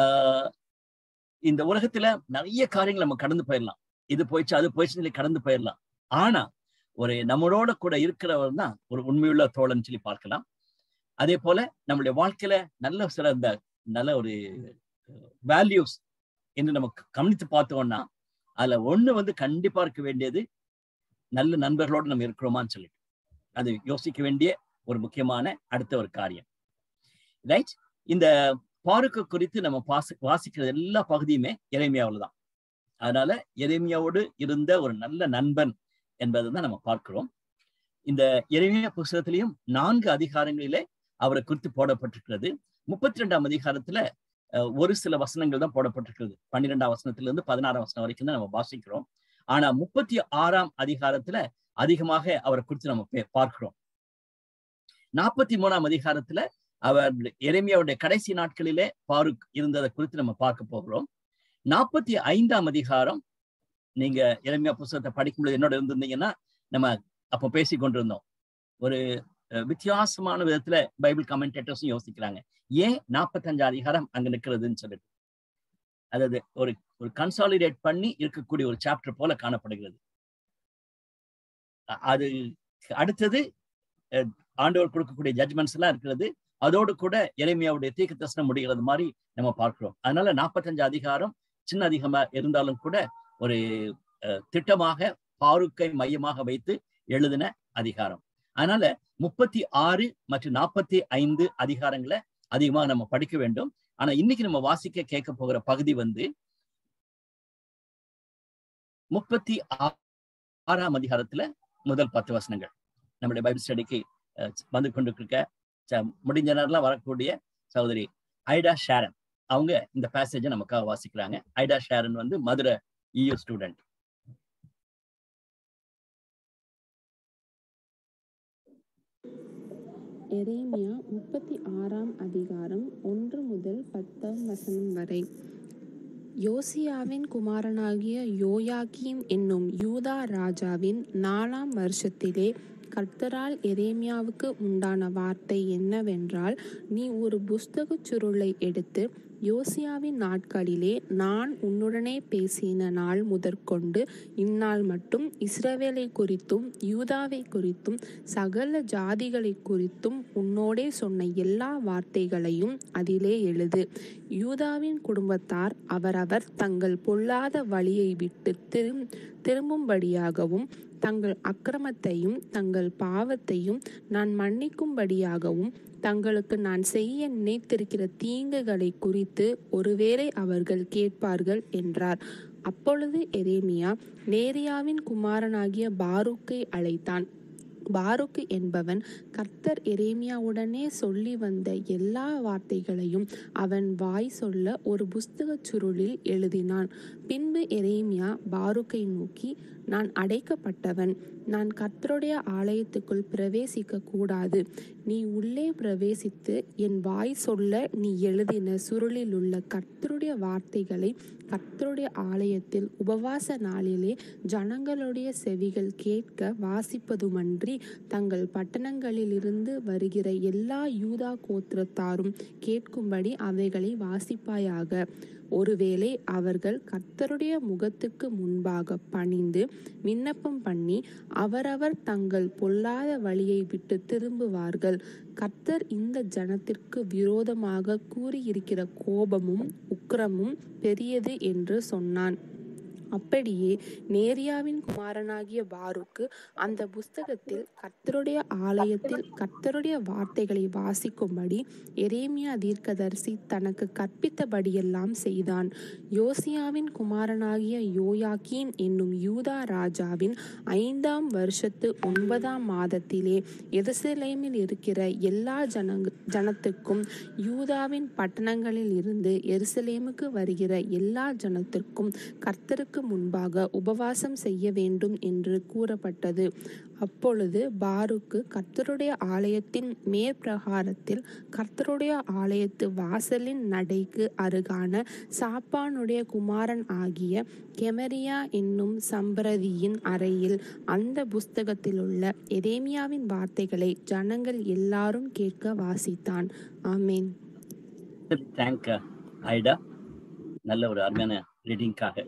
இந்த உலகத்துல நிறைய காரியங்கள் நம்ம கடந்து போயிடலாம் இது போயிடுச்சு அது போயிடுச்சு சொல்லி கடந்து போயிடலாம் ஆனா ஒரு நம்மளோட கூட இருக்கிறவர் தான் ஒரு உண்மையுள்ள தோழன் சொல்லி பார்க்கலாம் அதே போல நம்மளுடைய வாழ்க்கையில நல்ல சிறந்த நல்ல ஒரு வேல்யூஸ் என்று நமக்கு கவனித்து பார்த்தோம்னா அதுல ஒண்ணு வந்து கண்டிப்பா இருக்க வேண்டியது நல்ல நண்பர்களோடு நம்ம இருக்கிறோமான்னு சொல்லிட்டு அது யோசிக்க வேண்டிய ஒரு முக்கியமான அடுத்த ஒரு காரியம் ரைட் இந்த பாருக்கு குறித்து நம்ம பாசி வாசிக்கிற எல்லா பகுதியுமே இறைமையாவில் தான் அதனால இறைமையாவோடு இருந்த ஒரு நல்ல நண்பன் என்பதை தான் நம்ம பார்க்கிறோம் இந்த இறைமையா புஸ்தகத்திலையும் நான்கு அதிகாரங்களிலே அவரை குறித்து போடப்பட்டிருக்கிறது முப்பத்தி ரெண்டாம் அதிகாரத்துல ஒரு சில வசனங்கள் தான் போடப்பட்டிருக்கிறது பன்னிரெண்டாம் வசனத்துல இருந்து பதினாறாம் வசனம் வரைக்கும் தான் நம்ம வாசிக்கிறோம் ஆனா முப்பத்தி ஆறாம் அதிகாரத்துல அதிகமாக அவரை குறித்து நம்ம பார்க்கிறோம் நாற்பத்தி மூணாம் அதிகாரத்துல அவர் எரேமியாவுடைய கடைசி நாட்களிலே பாருக் இருந்ததை குறித்து நம்ம பார்க்க போகிறோம் நாற்பத்தி ஐந்தாம் அதிகாரம் நீங்க எரேமியா புஸ்தகத்தை படிக்கும்போது என்னோட இருந்திருந்தீங்கன்னா நம்ம அப்போ பேசி கொண்டிருந்தோம் ஒரு அஹ், வித்தியாசமான விதத்துல பைபிள் கமெண்டேட்டர்ஸும் யோசிக்கிறாங்க ஏன் நாற்பத்தஞ்சு அதிகாரம் அங்க நிற்கிறதுன்னு சொல்லிட்டு அதாவது ஒரு ஒரு கன்சாலிடேட் பண்ணி இருக்கக்கூடிய ஒரு சாப்டர் போல காணப்படுகிறது அ- அது அடுத்தது அஹ், ஆண்டவர் கொடுக்கக்கூடிய ஜட்மெண்ட்ஸ் எல்லாம் இருக்கிறது அதோடு கூட எளிமையாவுடைய தீர்க்க தரிசனம் முடிகிறது மாதிரி நம்ம பார்க்கிறோம் அதனால நாற்பத்தஞ்சு அதிகாரம் சின்ன அதிகமா இருந்தாலும் கூட ஒரு அஹ், திட்டமாக பாருக்கை மையமாக வைத்து எழுதின அதிகாரம் அதனால முப்பத்தி ஆறு மற்றும் நாற்பத்தி ஐந்து அதிகாரங்களை அதிகமாக நம்ம படிக்க வேண்டும் ஆனா இன்னைக்கு நம்ம வாசிக்க கேட்க போகிற பகுதி வந்து முப்பத்தி ஆ- ஆறாம் அதிகாரத்துல முதல் பத்து வசனங்கள் நம்முடைய பைபிள் ஸ்டடிக்கு அஹ், வந்து கொண்டிருக்க ச- முடிஞ்ச நேரம்லாம் வரக்கூடிய சகோதரி ஐடா ஷேரன் அவங்க இந்த பேசேஜை நமக்காக வாசிக்கிறாங்க ஐடா ஷேரன் வந்து மதுரை இயூ ஸ்டூடெண்ட் எரேமியா முப்பத்தி ஆறாம் அதிகாரம் ஒன்று முதல் பத்தாம் வசனம் வரை யோசியாவின் குமாரனாகிய யோயாக்கீம் என்னும் யூதா ராஜாவின் நாலாம் வருஷத்திலே கர்த்தரால் எரேமியாவுக்கு உண்டான வார்த்தை என்னவென்றால் நீ ஒரு புஸ்தகச் சுருளை எடுத்து யோசியாவின் நாட்களிலே நான் உன்னுடனே பேசின நாள் முதற்கொண்டு இந்நாள் மட்டும் இஸ்ரவேலை குறித்தும் யூதாவை குறித்தும் சகல ஜாதிகளை குறித்தும் உன்னோடே சொன்ன எல்லா வார்த்தைகளையும் அதிலே எழுது யூதாவின் குடும்பத்தார் அவரவர் தங்கள் பொல்லாத வழியை விட்டு திரும் திரும்பும்படியாகவும் தங்கள் அக்கிரமத்தையும் தங்கள் பாவத்தையும் நான் மன்னிக்கும்படியாகவும் தங்களுக்கு நான் செய்ய நினைத்திருக்கிற தீங்குகளை குறித்து ஒருவேளை அவர்கள் கேட்பார்கள் என்றார் அப்பொழுது எரேமியா நேரியாவின் குமாரனாகிய பாரூக்கை அழைத்தான் பாருக்கு என்பவன் கர்த்தர் எரேமியாவுடனே சொல்லி வந்த எல்லா வார்த்தைகளையும் அவன் வாய் சொல்ல ஒரு புஸ்தகச் சுருளில் எழுதினான் பின்பு எரேமியா பாருக்கை நோக்கி நான் அடைக்கப்பட்டவன் நான் கர்த்தருடைய ஆலயத்துக்குள் பிரவேசிக்க கூடாது நீ உள்ளே பிரவேசித்து என் வாய் சொல்ல நீ எழுதின சுருளில் உள்ள கர்த்தருடைய வார்த்தைகளை கர்த்தருடைய ஆலயத்தில் உபவாச நாளிலே ஜனங்களுடைய செவிகள் கேட்க வாசிப்பதுமன்றி தங்கள் பட்டணங்களிலிருந்து வருகிற எல்லா யூதா கோத்திரத்தாரும் கேட்கும்படி அவைகளை வாசிப்பாயாக ஒருவேளை அவர்கள் கர்த்தருடைய முகத்துக்கு முன்பாக பணிந்து விண்ணப்பம் பண்ணி அவரவர் தங்கள் பொல்லாத வழியை விட்டு திரும்புவார்கள் கர்த்தர் இந்த ஜனத்திற்கு விரோதமாக கூறியிருக்கிற கோபமும் உக்கிரமும் பெரியது என்று சொன்னான் அப்படியே நேரியாவின் குமாரனாகிய பாருக்கு அந்த புஸ்தகத்தில் கர்த்தருடைய ஆலயத்தில் கர்த்தருடைய வார்த்தைகளை வாசிக்கும்படி எரேமியா தீர்க்கதரிசி தனக்கு கற்பித்தபடியெல்லாம் செய்தான் யோசியாவின் குமாரனாகிய யோயாக்கீம் என்னும் யூதா ராஜாவின் ஐந்தாம் வருஷத்து ஒன்பதாம் மாதத்திலே எருசலேமில் இருக்கிற எல்லா ஜனங்க ஜனத்துக்கும் யூதாவின் பட்டணங்களில் இருந்து எருசலேமுக்கு வருகிற எல்லா ஜனத்திற்கும் கர்த்தருக்கு முன்பாக உபவாசம் செய்ய வேண்டும் என்று கூறப்பட்டது அப்பொழுது பாருக்கு கர்த்தருடைய ஆலயத்தின் மேற்பிரகாரத்தில் கர்த்தருடைய ஆலயத்து வாசலின் நடைக்கு அருகான சாப்பானுடைய குமாரன் ஆகிய கெமரியா என்னும் சம்பிரதியின் அறையில் அந்த புஸ்தகத்திலுள்ள எரேமியாவின் வார்த்தைகளை ஜனங்கள் எல்லாரும் கேட்க வாசித்தான் ஆமேன் தேங்க் ஐடா நல்ல ஒரு அருமையான ரீடிங்காக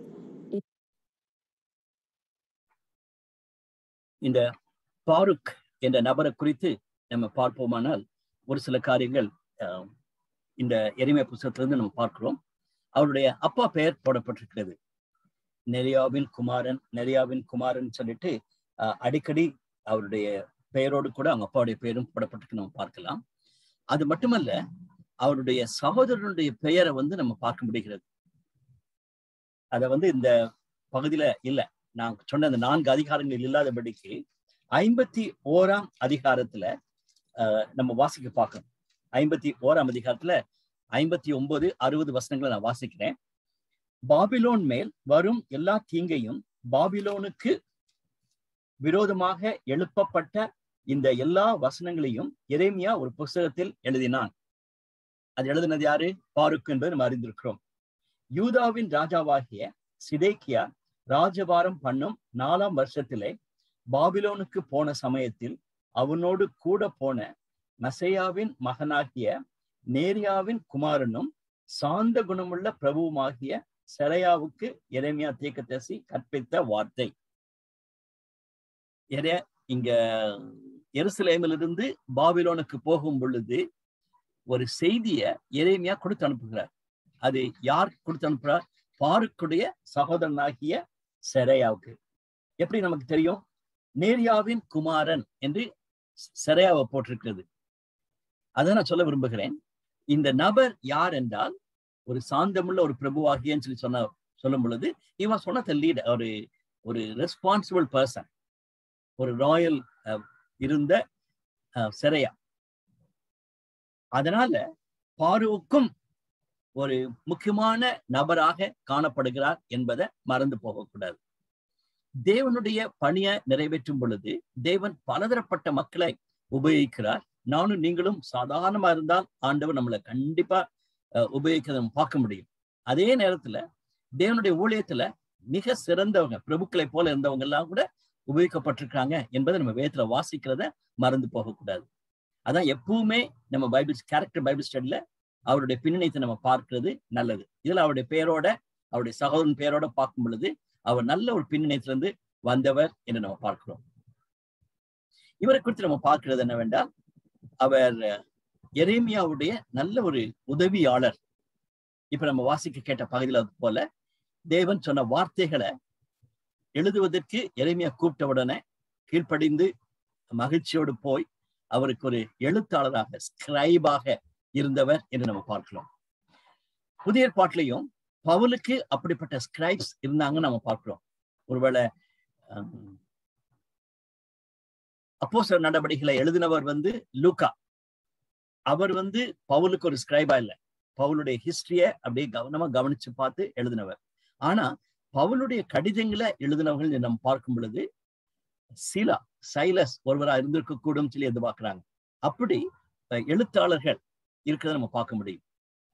இந்த பாருக் என்ற நபரை குறித்து நம்ம பார்ப்போமானால் ஒரு சில காரியங்கள் ஆஹ், இந்த எரிமை புஸ்தகத்திலிருந்து நம்ம பார்க்கிறோம் அவருடைய அப்பா பெயர் போடப்பட்டிருக்கிறது நெரியாவின் குமாரன் நெரியாவின் குமாரன் சொல்லிட்டு ஆஹ், அடிக்கடி அவருடைய பெயரோடு கூட அவங்க அப்பாவுடைய பெயரும் போடப்பட்டிருக்கு நம்ம பார்க்கலாம் அது மட்டுமல்ல அவருடைய சகோதரனுடைய பெயரை வந்து நம்ம பார்க்க முடிகிறது அத வந்து இந்த பகுதியில இல்ல நான் சொன்ன அந்த நான்கு அதிகாரங்கள் இல்லாதபடிக்கு ஐம்பத்தி ஓராம் அதிகாரத்துல ஆஹ், நம்ம வாசிக்க பார்க்கணும் ஐம்பத்தி ஓராம் அதிகாரத்துல ஐம்பத்தி ஒன்பது அறுபது வசனங்களை நான் வாசிக்கிறேன் பாபிலோன் மேல் வரும் எல்லா தீங்கையும் பாபிலோனுக்கு விரோதமாக எழுப்பப்பட்ட இந்த எல்லா வசனங்களையும் எரேமியா ஒரு புஸ்தகத்தில் எழுதினான் அது எழுதினது யாரு பாருக் என்பது நம்ம அறிந்திருக்கிறோம் யூதாவின் ராஜாவாகிய சிதேக்கியா ராஜபாரம் பண்ணும் நாலாம் வருஷத்திலே பாபிலோனுக்கு போன சமயத்தில் அவனோடு கூட போன மசையாவின் மகனாகிய நேரியாவின் குமாரனும் சாந்த குணமுள்ள பிரபுவுமாகிய செரையாவுக்கு எரேமியா தீர்க்கதரிசி கற்பித்த வார்த்தை எரே இங்க எருசலேமிலிருந்து பாபிலோனுக்கு போகும் பொழுது ஒரு செய்திய எரேமியா கொடுத்து அனுப்புகிறார் அது யார் கொடுத்து அனுப்புறார் பாருக்குடைய சகோதரனாகிய செரையாவுக்கு எப்படி நமக்கு தெரியும் நேரியாவின் குமாரன் என்று செரையாவை போட்டிருக்கிறது அதை நான் சொல்ல விரும்புகிறேன் இந்த நபர் யார் என்றால் ஒரு சாந்தமுள்ள ஒரு பிரபுவாகியன்னு சொல்லி சொன்ன சொல்லும் பொழுது இவன் சொன்ன லீட் ஒரு ஒரு ரெஸ்பான்சிபிள் பர்சன் ஒரு ராயல் இருந்த சிறையா அதனால பாருவுக்கும் ஒரு முக்கியமான நபராக காணப்படுகிறார் என்பதை மறந்து போகக்கூடாது தேவனுடைய பணியை நிறைவேற்றும் பொழுது தேவன் பலதரப்பட்ட மக்களை உபயோகிக்கிறார் நானும் நீங்களும் சாதாரணமா இருந்தால் ஆண்டவர் நம்மளை கண்டிப்பா உபயோகிக்கிறத நம்ம பார்க்க முடியும் அதே நேரத்துல தேவனுடைய ஊழியத்துல மிக சிறந்தவங்க பிரபுக்களை போல இருந்தவங்க எல்லாம் கூட உபயோகிக்கப்பட்டிருக்காங்க என்பதை நம்ம வேதத்துல வாசிக்கிறத மறந்து போகக்கூடாது அதான் எப்பவுமே நம்ம பைபிள் கேரக்டர் பைபிள் ஸ்டடியில அவருடைய பின்னணியத்தை நம்ம பார்க்கிறது நல்லது இதுல அவருடைய பேரோட அவருடைய சகோதரன் பேரோட பார்க்கும் பொழுது அவர் நல்ல ஒரு பின்னணியத்திலிருந்து வந்தவர் என்று நம்ம பார்க்கிறோம் இவரை குறித்து நம்ம பார்க்கிறது என்னவென்றால் அவர் எரேமியாவுடைய நல்ல ஒரு உதவியாளர் இப்ப நம்ம வாசிக்க கேட்ட பகுதியில் அது போல தேவன் சொன்ன வார்த்தைகளை எழுதுவதற்கு எரேமியா கூப்பிட்ட உடனே கீழ்ப்படிந்து மகிழ்ச்சியோடு போய் அவருக்கு ஒரு எழுத்தாளராக ஸ்கிரைபாக இருந்தவர் என்று நம்ம பார்க்கலாம் புதிய பாட்டிலையும் பவுலுக்கு அப்படிப்பட்ட ஸ்கிரைப்ஸ் இருந்தாங்கன்னு நம்ம பார்க்கிறோம் ஒருவேளை அப்போ சில நடவடிக்கைகளை எழுதினவர் வந்து லூக்கா அவர் வந்து பவுலுக்கு ஒரு ஸ்கிரைபா இல்லை பவுலுடைய ஹிஸ்டரிய அப்படியே கவனமா கவனிச்சு பார்த்து எழுதினவர் ஆனா பவுலுடைய கடிதங்களை எழுதினவர்கள் நம்ம பார்க்கும் பொழுது சீலா சைலஸ் ஒருவரா இருந்திருக்க கூடும் சொல்லி எதிர்பார்க்கிறாங்க அப்படி எழுத்தாளர்கள் இருக்கிறத நம்ம பார்க்க முடியும்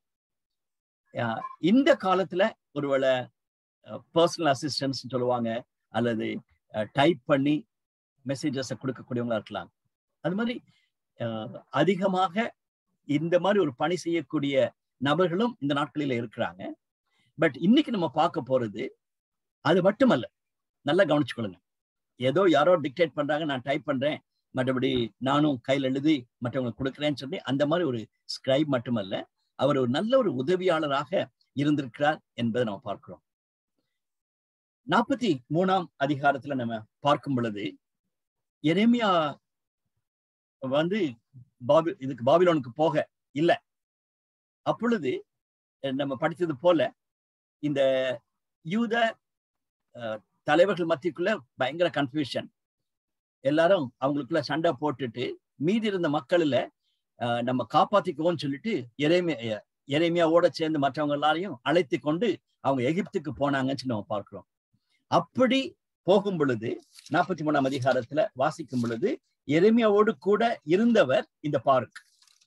இந்த காலத்துல ஒருவேளை பர்சனல் அசிஸ்டன்ஸ் சொல்லுவாங்க அல்லது டைப் பண்ணி மெசேஜஸை கொடுக்கக்கூடியவங்களா இருக்கலாம் அது மாதிரி அதிகமாக இந்த மாதிரி ஒரு பணி செய்யக்கூடிய நபர்களும் இந்த நாட்களில இருக்கிறாங்க பட் இன்னைக்கு நம்ம பார்க்க போறது அது மட்டுமல்ல நல்லா கவனிச்சுக்கொள்ளுங்க ஏதோ யாரோ டிக்டேட் பண்றாங்க நான் டைப் பண்றேன் மற்றபடி நானும் கையில் எழுதி மற்றவங்களுக்கு கொடுக்குறேன்னு சொல்லி அந்த மாதிரி ஒரு ஸ்கிரைப் மட்டுமல்ல அவர் ஒரு நல்ல ஒரு உதவியாளராக இருந்திருக்கிறார் என்பதை நம்ம பார்க்கிறோம் நாற்பத்தி மூணாம் அதிகாரத்துல நம்ம பார்க்கும் பொழுது எரேமியா வந்து பாபி இதுக்கு பாபிலோனுக்கு போக இல்லை அப்பொழுது நம்ம படித்தது போல இந்த யூத தலைவர்கள் மத்தியக்குள்ள பயங்கர கன்ஃபியூஷன் எல்லாரும் அவங்களுக்குள்ள சண்டை போட்டுட்டு மீதி இருந்த மக்கள்ல நம்ம காப்பாத்திக்குவோம்னு சொல்லிட்டு எரேமியா எரேமியாவோட சேர்ந்து மற்றவங்க எல்லாரையும் அழைத்து கொண்டு அவங்க எகிப்துக்கு போனாங்கன்னு நம்ம பார்க்கிறோம் அப்படி போகும் பொழுது நாற்பத்தி மூணாம் அதிகாரத்துல வாசிக்கும் பொழுது எரேமியாவோடு கூட இருந்தவர் இந்த பார்க்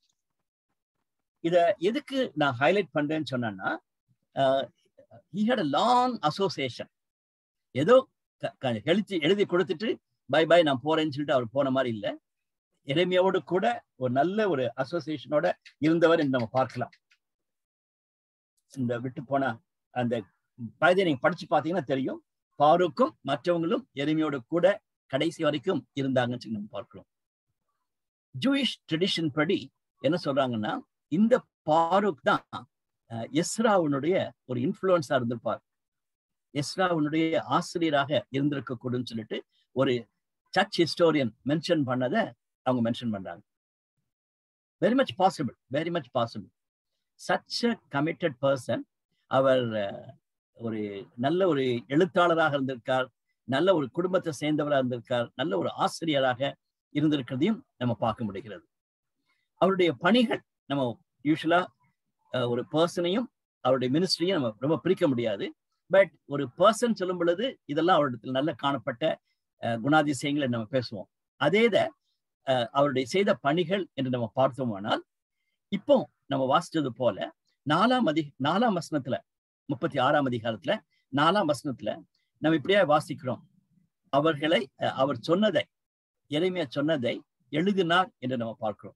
இத எதுக்கு நான் ஹைலைட் பண்றேன்னு சொன்னேன்னா he had a long association ஏதோ எழுதி எழுதி கொடுத்துட்டு பை பை நான் போறேன்னு சொல்லிட்டு அவர் போன மாதிரி இல்லை எரேமியாவோடு கூட ஒரு நல்ல ஒரு அசோசியேஷனோட இருந்தவர் என்று நம்ம பார்க்கலாம் இந்த விட்டு போன அந்த பகுதியை நீங்க படிச்சு பார்த்தீங்கன்னா தெரியும் பாருக்கும் மற்றவங்களும் எருமையோட கூட கடைசி வரைக்கும் இருந்தாங்கன்னு சொல்லி நம்ம பார்க்கிறோம் ஜூயிஷ் ட்ரெடிஷன் படி என்ன சொல்றாங்கன்னா இந்த பாருக் தான் எஸ்ராவுனுடைய ஒரு இன்ஃபுளுன்ஸா இருந்திருப்பார் எஸ்ராவுனுடைய ஆசிரியராக இருந்திருக்க கூடும் சொல்லிட்டு ஒரு சர்ச் ஹிஸ்டோரியன் மென்ஷன் பண்ணதை அவங்க மென்ஷன் பண்றாங்க very much possible very much possible such a committed person அவர் ஒரு நல்ல ஒரு எழுத்தாளராக இருந்திருக்கார் நல்ல ஒரு குடும்பத்தை சேர்ந்தவராக இருந்திருக்கார் நல்ல ஒரு ஆசிரியராக இருந்திருக்கிறதையும் நம்ம பார்க்க முடிகிறது அவருடைய பணிகள் நம்ம யூஸ்வலா ஒரு பர்சனையும் அவருடைய மினிஸ்ட்ரியும் நம்ம ரொம்ப பிரிக்க முடியாது பட் ஒரு பர்சன் சொல்லும் பொழுது இதெல்லாம் அவரிடத்தில் நல்ல காணப்பட்ட குணாதிசயங்களை நம்ம பேசுவோம் அதே அஹ், அவருடைய செய்த பணிகள் என்று நம்ம பார்த்தோமானால் இப்போ நம்ம வாசிச்சது போல நாலாம் அதி நாலாம் வசனத்துல முப்பத்தி ஆறாம் அதிகாரத்துல நாலாம் வசனத்துல நம்ம இப்படியே வாசிக்கிறோம் அவர்களை அஹ், அவர் சொன்னதை எளிமையா சொன்னதை எழுதினார் என்று நம்ம பார்க்கிறோம்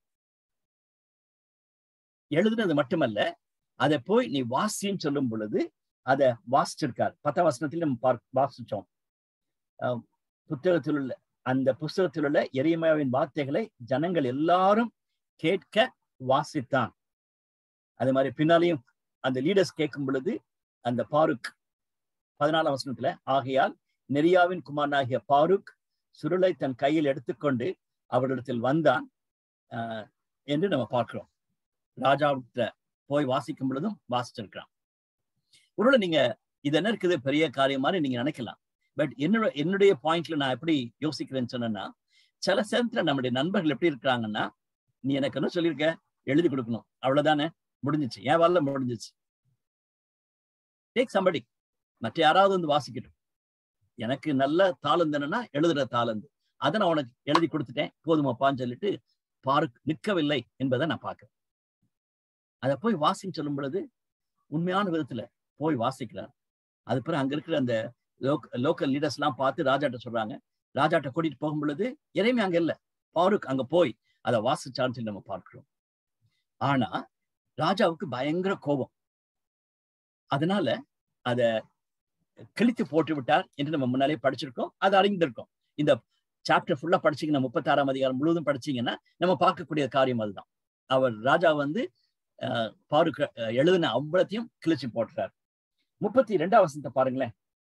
எழுதுனது மட்டுமல்ல அதை போய் நீ வாசின்னு சொல்லும் பொழுது அதை வாசிச்சிருக்கார் பத்தாம் வசனத்தில் நம்ம பார்க் வாசிச்சோம் அஹ், புத்தகத்தில் உள்ள அந்த புஸ்தகத்தில் உள்ள எரியமையாவின் வார்த்தைகளை ஜனங்கள் எல்லாரும் கேட்க வாசித்தான் அதே மாதிரி பின்னாலையும் அந்த லீடர்ஸ் கேட்கும் பொழுது அந்த பாருக் பதினாலாம் வசனத்துல ஆகையால் நெரியாவின் குமாரனாகிய பாருக் சுருளை தன் கையில் எடுத்துக்கொண்டு அவரிடத்தில் வந்தான் ஆஹ் என்று நம்ம பார்க்கிறோம் ராஜாவிட்ட போய் வாசிக்கும் பொழுதும் வாசிச்சிருக்கிறான் ஒருவேளை நீங்க இது என்ன இருக்குது பெரிய காரியம் மாதிரி நீங்க நினைக்கலாம் பட் என்னோட என்னுடைய பாயிண்ட்ல நான் எப்படி யோசிக்கிறேன்னு சொன்னேன்னா சில நேரத்துல நம்முடைய நண்பர்கள் எப்படி இருக்கிறாங்கன்னா நீ எனக்கு என்ன சொல்லியிருக்க எழுதி கொடுக்கணும் அவ்வளவுதானே முடிஞ்சிச்சு என் வரல முடிஞ்சிச்சு டேக் சம்படி மற்ற யாராவது வந்து வாசிக்கட்டும் எனக்கு நல்ல தாளந்து என்னன்னா எழுதுற தாளந்து அதை நான் உனக்கு எழுதி கொடுத்துட்டேன் போதுமாப்பான்னு சொல்லிட்டு பார்க் நிற்கவில்லை என்பதை நான் பார்க்கிறேன் அதை போய் வாசின்னு சொல்லும் பொழுது உண்மையான விதத்துல போய் வாசிக்கிறார் அது பிறகு அங்க இருக்கிற அந்த லோக்கல் லீடர்ஸ் எல்லாம் பார்த்து ராஜாட்ட சொல்றாங்க ராஜாட்ட கூட்டிட்டு போகும் பொழுது இறைமை அங்க இல்ல பாருக் அங்க போய் அதை வாசிச்சான்னு சொல்லி நம்ம பார்க்கிறோம் ஆனா ராஜாவுக்கு பயங்கர கோபம் அதனால அத கிழித்து போட்டு விட்டார் என்று நம்ம முன்னாலே படிச்சிருக்கோம் அது அறிந்திருக்கோம் இந்த சாப்டர் ஃபுல்லா படிச்சீங்கன்னா முப்பத்தாறாம் அதிகாரம் முழுவதும் படிச்சீங்கன்னா நம்ம பார்க்கக்கூடிய காரியம் அதுதான் அவர் ராஜா வந்து அஹ், பாருக்கு அஹ், எழுதின அவ்வளத்தையும் கிழிச்சு போட்டுறார் முப்பத்தி ரெண்டாம் வசனத்தை பாருங்களேன்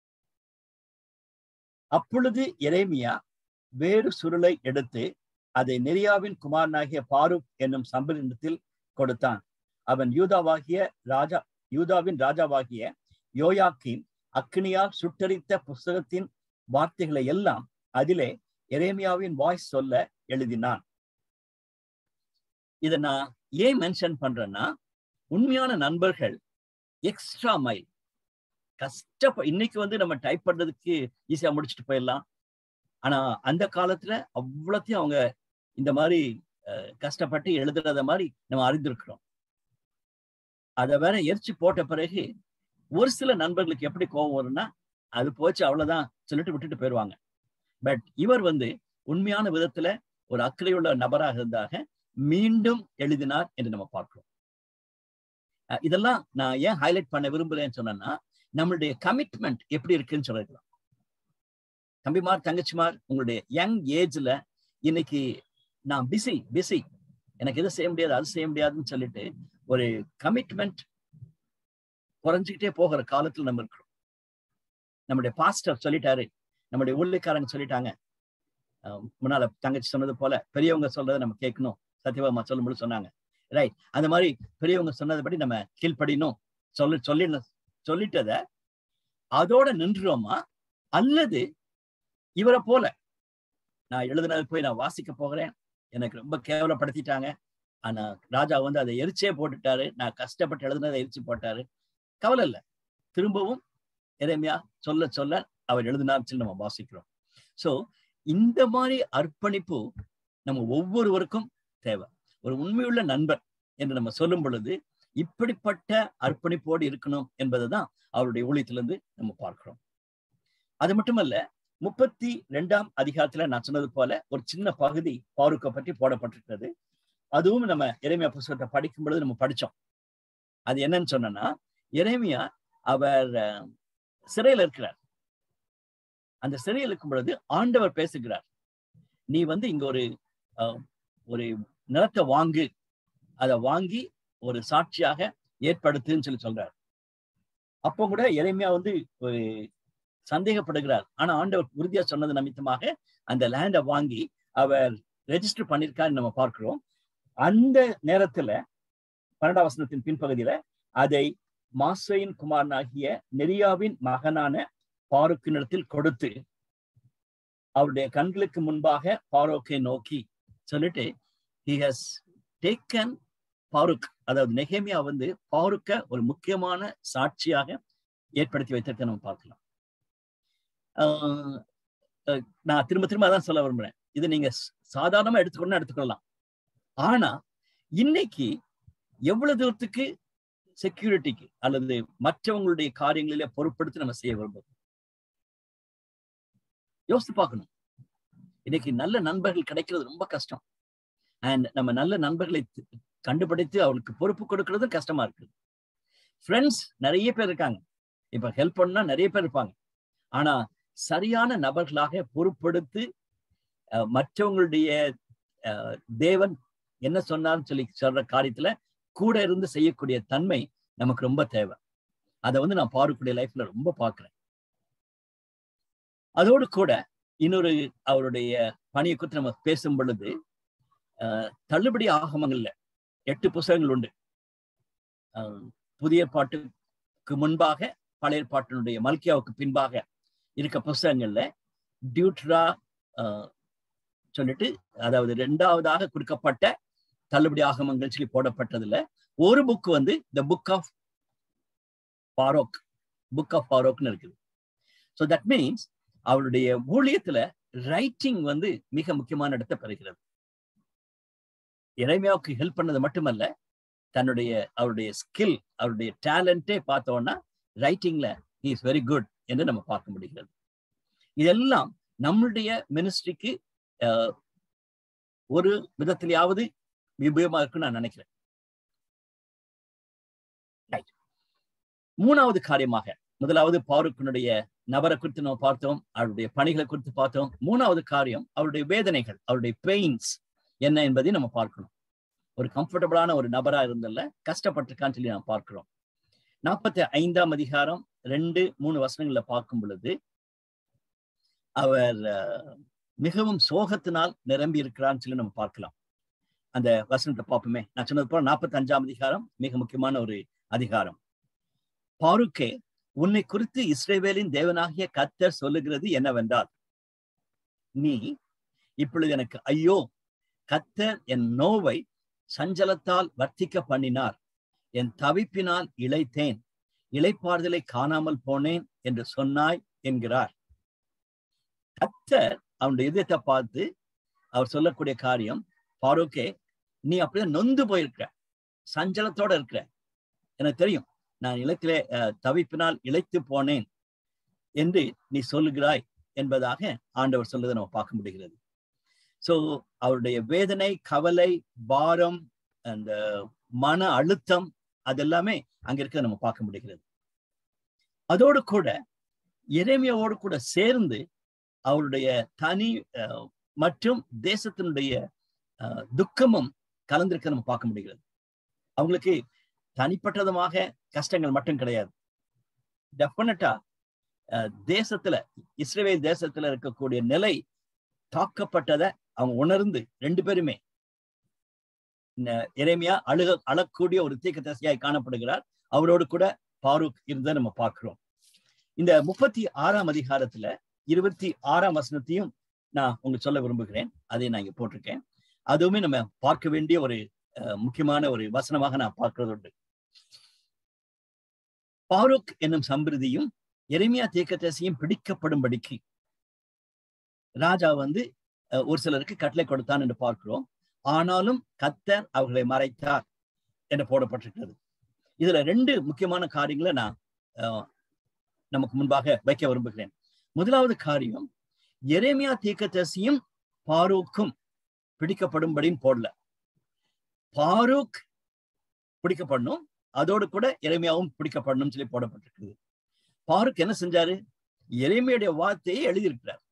அப்பொழுது எரேமியா வேறு சுருளை எடுத்து அதை நெரியாவின் குமாரனாகிய பாருக் என்னும் சம்பளத்தில் கொடுத்தான் அவன் யூதாவாகிய ராஜா யூதாவின் ராஜாவாகிய யோயாக்கின் அக்னியால் சுட்டரித்த புஸ்தகத்தின் வார்த்தைகளை எல்லாம் அதிலே எரேமியாவின் வாய்ஸ் சொல்ல எழுதினான் இதை நான் ஏன் மென்ஷன் பண்றேன்னா உண்மையான நண்பர்கள் எக்ஸ்ட்ரா மைல் கஷ்டப்ப இன்னைக்கு வந்து நம்ம டைப் பண்றதுக்கு ஈஸியா முடிச்சுட்டு போயிடலாம் ஆனா அந்த காலத்துல அவ்வளோத்தையும் அவங்க இந்த மாதிரி அஹ், கஷ்டப்பட்டு எழுதுறத மாதிரி நம்ம அறிந்திருக்கிறோம் அதை வேற எரிச்சு போட்ட பிறகு ஒரு சில நண்பர்களுக்கு எப்படி கோபம் வரும்னா அது போச்சு அவ்வளவுதான் சொல்லிட்டு விட்டுட்டு போயிடுவாங்க பட் இவர் வந்து உண்மையான விதத்துல ஒரு அக்கறையுள்ள நபராக இருந்தாக மீண்டும் எழுதினார் என்று நம்ம பார்க்கிறோம் அஹ் இதெல்லாம் நான் ஏன் ஹைலைட் பண்ண விரும்புறேன்னு சொன்னேன்னா நம்மளுடைய கமிட்மெண்ட் எப்படி இருக்குன்னு சொல்லிருக்கலாம் தம்பிமார் தங்கச்சிமார் உங்களுடைய யங் ஏஜ்ல இன்னைக்கு நான் பிஸி பிஸி எனக்கு எது செய்ய முடியாது அது செய்ய முடியாதுன்னு சொல்லிட்டு ஒரு கமிட்மெண்ட் குறைஞ்சிக்கிட்டே போகிற காலத்துல நம்ம இருக்கிறோம் நம்முடைய பாஸ்டர் சொல்லிட்டாரு நம்முடைய ஊழியக்காரங்க சொல்லிட்டாங்க அஹ் முன்னால தங்கச்சி சொன்னது போல பெரியவங்க சொல்றதை நம்ம கேட்கணும் சத்யபாமா சொல்லும்போது சொன்னாங்க ரைட் அந்த மாதிரி பெரியவங்க சொன்னதுபடி நம்ம கீழ்ப்படினும் சொல்லி சொல்லி சொல்லிட்டத அதோட நின்றுறோமா அல்லது இவரை போல நான் எழுதுனது போய் நான் வாசிக்க போகிறேன் எனக்கு ரொம்ப கேவலப்படுத்திட்டாங்க ஆனா ராஜா வந்து அதை எரிச்சே போட்டுட்டாரு நான் கஷ்டப்பட்டு எழுதுனதை எரிச்சு போட்டாரு கவலை இல்லை திரும்பவும் எரேமியா சொல்ல சொல்ல அவர் எழுதினார் சொல்லி நம்ம வாசிக்கிறோம் சோ இந்த மாதிரி அர்ப்பணிப்பு நம்ம ஒவ்வொருவருக்கும் தேவை ஒரு உண்மையுள்ள நண்பர் என்று நம்ம சொல்லும் பொழுது இப்படிப்பட்ட அர்ப்பணிப்போடு இருக்கணும் என்பதுதான் அவருடைய ஊழியத்திலிருந்து நம்ம பார்க்கிறோம் அது மட்டுமல்ல முப்பத்தி ரெண்டாம் அதிகாரத்துல நான் சொன்னது போல ஒரு சின்ன பகுதி பாருக்கை பற்றி போடப்பட்டிருக்கிறது அதுவும் நம்ம இறைமையா புஸ்தகத்தை படிக்கும் பொழுது நம்ம படிச்சோம் அது என்னன்னு சொன்னோம்னா இறைமையா அவர் அஹ், சிறையில் இருக்கிறார் அந்த சிறையில் இருக்கும் பொழுது ஆண்டவர் பேசுகிறார் நீ வந்து இங்க ஒரு அஹ், ஒரு நிலத்தை வாங்கு அதை வாங்கி ஒரு சாட்சியாக ஏற்படுத்துன்னு சொல்லி சொல்றார் அப்போ கூட இறைமையா வந்து ஒரு சந்தேகப்படுகிறார் ஆனா ஆண்டவர் உறுதியா சொன்னது நிமித்தமாக அந்த லேண்டை வாங்கி அவர் ரெஜிஸ்டர் பண்ணிருக்காரு நம்ம பார்க்கிறோம் அந்த நேரத்துல பன்னெண்டாம் வசனத்தின் பின்பகுதியில அதை மாசையின் குமாரனாகிய நெரியாவின் மகனான பாருக்கினிடத்தில் கொடுத்து அவருடைய கண்களுக்கு முன்பாக பாரோக்கை நோக்கி சொல்லிட்டு he has taken பாருக் அதாவது நெகேமியா வந்து பாருக்க ஒரு முக்கியமான சாட்சியாக ஏற்படுத்தி வைத்திருக்க நம்ம பார்க்கலாம் ஆஹ் அஹ் நான் திரும்ப திரும்ப அதான் சொல்ல விரும்புறேன் இது நீங்க ஸ்- சாதாரணமா எடுத்துக்கணும் எடுத்துக்கொள்ளலாம் ஆனா இன்னைக்கு எவ்வளவு தூரத்துக்கு செக்யூரிட்டிக்கு அல்லது மற்றவங்களுடைய காரியங்களிலே பொறுப்படுத்தி நம்ம செய்ய விரும்புறோம் யோசித்து பார்க்கணும் இன்னைக்கு நல்ல நண்பர்கள் கிடைக்கிறது ரொம்ப கஷ்டம் அண்ட் நம்ம நல்ல நண்பர்களை தி- கண்டுபிடித்து அவளுக்கு பொறுப்பு கொடுக்கறது கஷ்டமா இருக்கு ஃப்ரெண்ட்ஸ் நிறைய பேர் இருக்காங்க இப்ப ஹெல்ப் பண்ணா நிறைய பேர் இருப்பாங்க ஆனா சரியான நபர்களாக பொறுப்படுத்து அஹ், மற்றவங்களுடைய அஹ், தேவன் என்ன சொன்னார்னு சொல்லி சொல்ற காரியத்துல கூட இருந்து செய்யக்கூடிய தன்மை நமக்கு ரொம்ப தேவை அதை வந்து நான் பாருக்கூடிய லைஃப்ல ரொம்ப பார்க்கிறேன் அதோடு கூட இன்னொரு அவருடைய பணியை குறித்து நம்ம பேசும் பொழுது அஹ், தள்ளுபடி ஆகமங்கள்ல எட்டு புஸ்தகங்கள் உண்டு அஹ், புதிய பாட்டுக்கு முன்பாக பழைய பாட்டினுடைய மல்கியாவுக்கு பின்பாக இருக்க புஸ்தகங்கள்ல டியூட்ரா அஹ், சொல்லிட்டு அதாவது ரெண்டாவதாக கொடுக்கப்பட்ட தள்ளுபடி ஆகமங்கள் சொல்லி போடப்பட்டதுல ஒரு புக் வந்து the book of Baruch book of பாரோக்னு இருக்குது ஸோ தட் மீன்ஸ் அவருடைய ஊழியத்துல ரைட்டிங் வந்து மிக முக்கியமான இடத்தை பெறுகிறது இறைமையாவுக்கு ஹெல்ப் பண்ணது மட்டுமல்ல தன்னுடைய அவருடைய ஸ்கில் அவருடைய டேலண்டே பார்த்தோம்னா ரைட்டிங்ல இஸ் வெரி குட் என்று நம்ம பார்க்க முடிகிறது இதெல்லாம் நம்மளுடைய மினிஸ்ட்ரிக்கு ஒரு விதத்திலேயாவது உபயோகமா இருக்குன்னு நான் நினைக்கிறேன் Right. மூணாவது காரியமாக முதலாவது பாருக்கினுடைய நபரை குறித்து நம்ம பார்த்தோம் அவருடைய பணிகளை குறித்து பார்த்தோம் மூணாவது காரியம் அவருடைய வேதனைகள் அவருடைய பெயின்ஸ் என்ன என்பதை நம்ம பார்க்கணும் ஒரு கம்ஃபர்டபுளான ஒரு நபரா இருந்தல்ல கஷ்டப்பட்டிருக்கான்னு சொல்லி நாம் பார்க்கிறோம் நாற்பத்தி ஐந்தாம் அதிகாரம் ரெண்டு மூணு வசனங்களை பார்க்கும் பொழுது அவர் அஹ், மிகவும் சோகத்தினால் நிரம்பி இருக்கிறான்னு சொல்லி நம்ம பார்க்கலாம் அந்த வசனத்தை பார்ப்போமே நான் சொன்னது போல நாற்பத்தி அஞ்சாம் அதிகாரம் மிக முக்கியமான ஒரு அதிகாரம் பாருக்கே உன்னை குறித்து இஸ்ரேவேலின் தேவனாகிய கத்தர் சொல்லுகிறது என்னவென்றால் நீ இப்பொழுது எனக்கு ஐயோ கத்தர் என் நோவை சஞ்சலத்தால் வர்த்திக்க பண்ணினார் என் தவிப்பினால் இளைத்தேன் இளைப்பாறுதலை காணாமல் போனேன் என்று சொன்னாய் என்கிறார் கத்தர் அவனுடைய இதயத்தை பார்த்து அவர் சொல்லக்கூடிய காரியம் பாரோக்கே நீ அப்படியே நொந்து போயிருக்க சஞ்சலத்தோட இருக்கிற எனக்கு தெரியும் நான் இலக்கிலே அஹ், தவிப்பினால் இழைத்து போனேன் என்று நீ சொல்லுகிறாய் என்பதாக ஆண்டவர் சொல்றதை நம்ம பார்க்க முடிகிறது சோ அவருடைய வேதனை கவலை பாரம் அந்த மன அழுத்தம் அதெல்லாமே அங்க இருக்க நம்ம பார்க்க முடிகிறது அதோடு கூட இறைமையோடு கூட சேர்ந்து அவருடைய தனி அஹ், மற்றும் தேசத்தினுடைய அஹ், துக்கமும் கலந்திருக்க நம்ம பார்க்க முடிகிறது அவங்களுக்கு தனிப்பட்டதுமாக கஷ்டங்கள் மட்டும் கிடையாது டெஃபினட்டா தேசத்துல இஸ்ரேல் தேசத்துல இருக்கக்கூடிய நிலை தாக்கப்பட்டதை அவங்க உணர்ந்து ரெண்டு பேருமே ந- எரேமியா அழுக அழக்கூடிய ஒரு தீக்க தசையாய் காணப்படுகிறார் அவரோடு கூட பாரூக் இருந்த நம்ம பார்க்கிறோம் இந்த முப்பத்தி ஆறாம் அதிகாரத்துல இருபத்தி ஆறாம் வசனத்தையும் நான் உங்களுக்கு சொல்ல விரும்புகிறேன் அதை நான் இங்க போட்டிருக்கேன் அதுவுமே நம்ம பார்க்க வேண்டிய ஒரு அஹ், முக்கியமான ஒரு வசனமாக நான் பார்க்கிறது உண்டு பாரூக் என்னும் சம்பிரதியும் எரேமியா தீர்க்கதரிசியும் பிடிக்கப்படும்படிக்கு ராஜா வந்து அஹ், ஒரு சிலருக்கு கட்டளை கொடுத்தான் என்று பார்க்கிறோம் ஆனாலும் கத்தர் அவர்களை மறைத்தார் என்று போடப்பட்டிருக்கிறது இதுல ரெண்டு முக்கியமான காரியங்களை நான் அஹ், நமக்கு முன்பாக வைக்க விரும்புகிறேன் முதலாவது காரியம் எரேமியா தீர்க்கதரிசியும் பாரூக்கும் பிடிக்கப்படும்படின்னு போடல பாரூக் பிடிக்கப்படணும் அதோடு கூட எரேமியாவும் பிடிக்கப்படணும்னு சொல்லி போடப்பட்டிருக்குது பாரூக் என்ன செஞ்சாரு எரேமியுடைய வார்த்தையை எழுதியிருக்கிறார்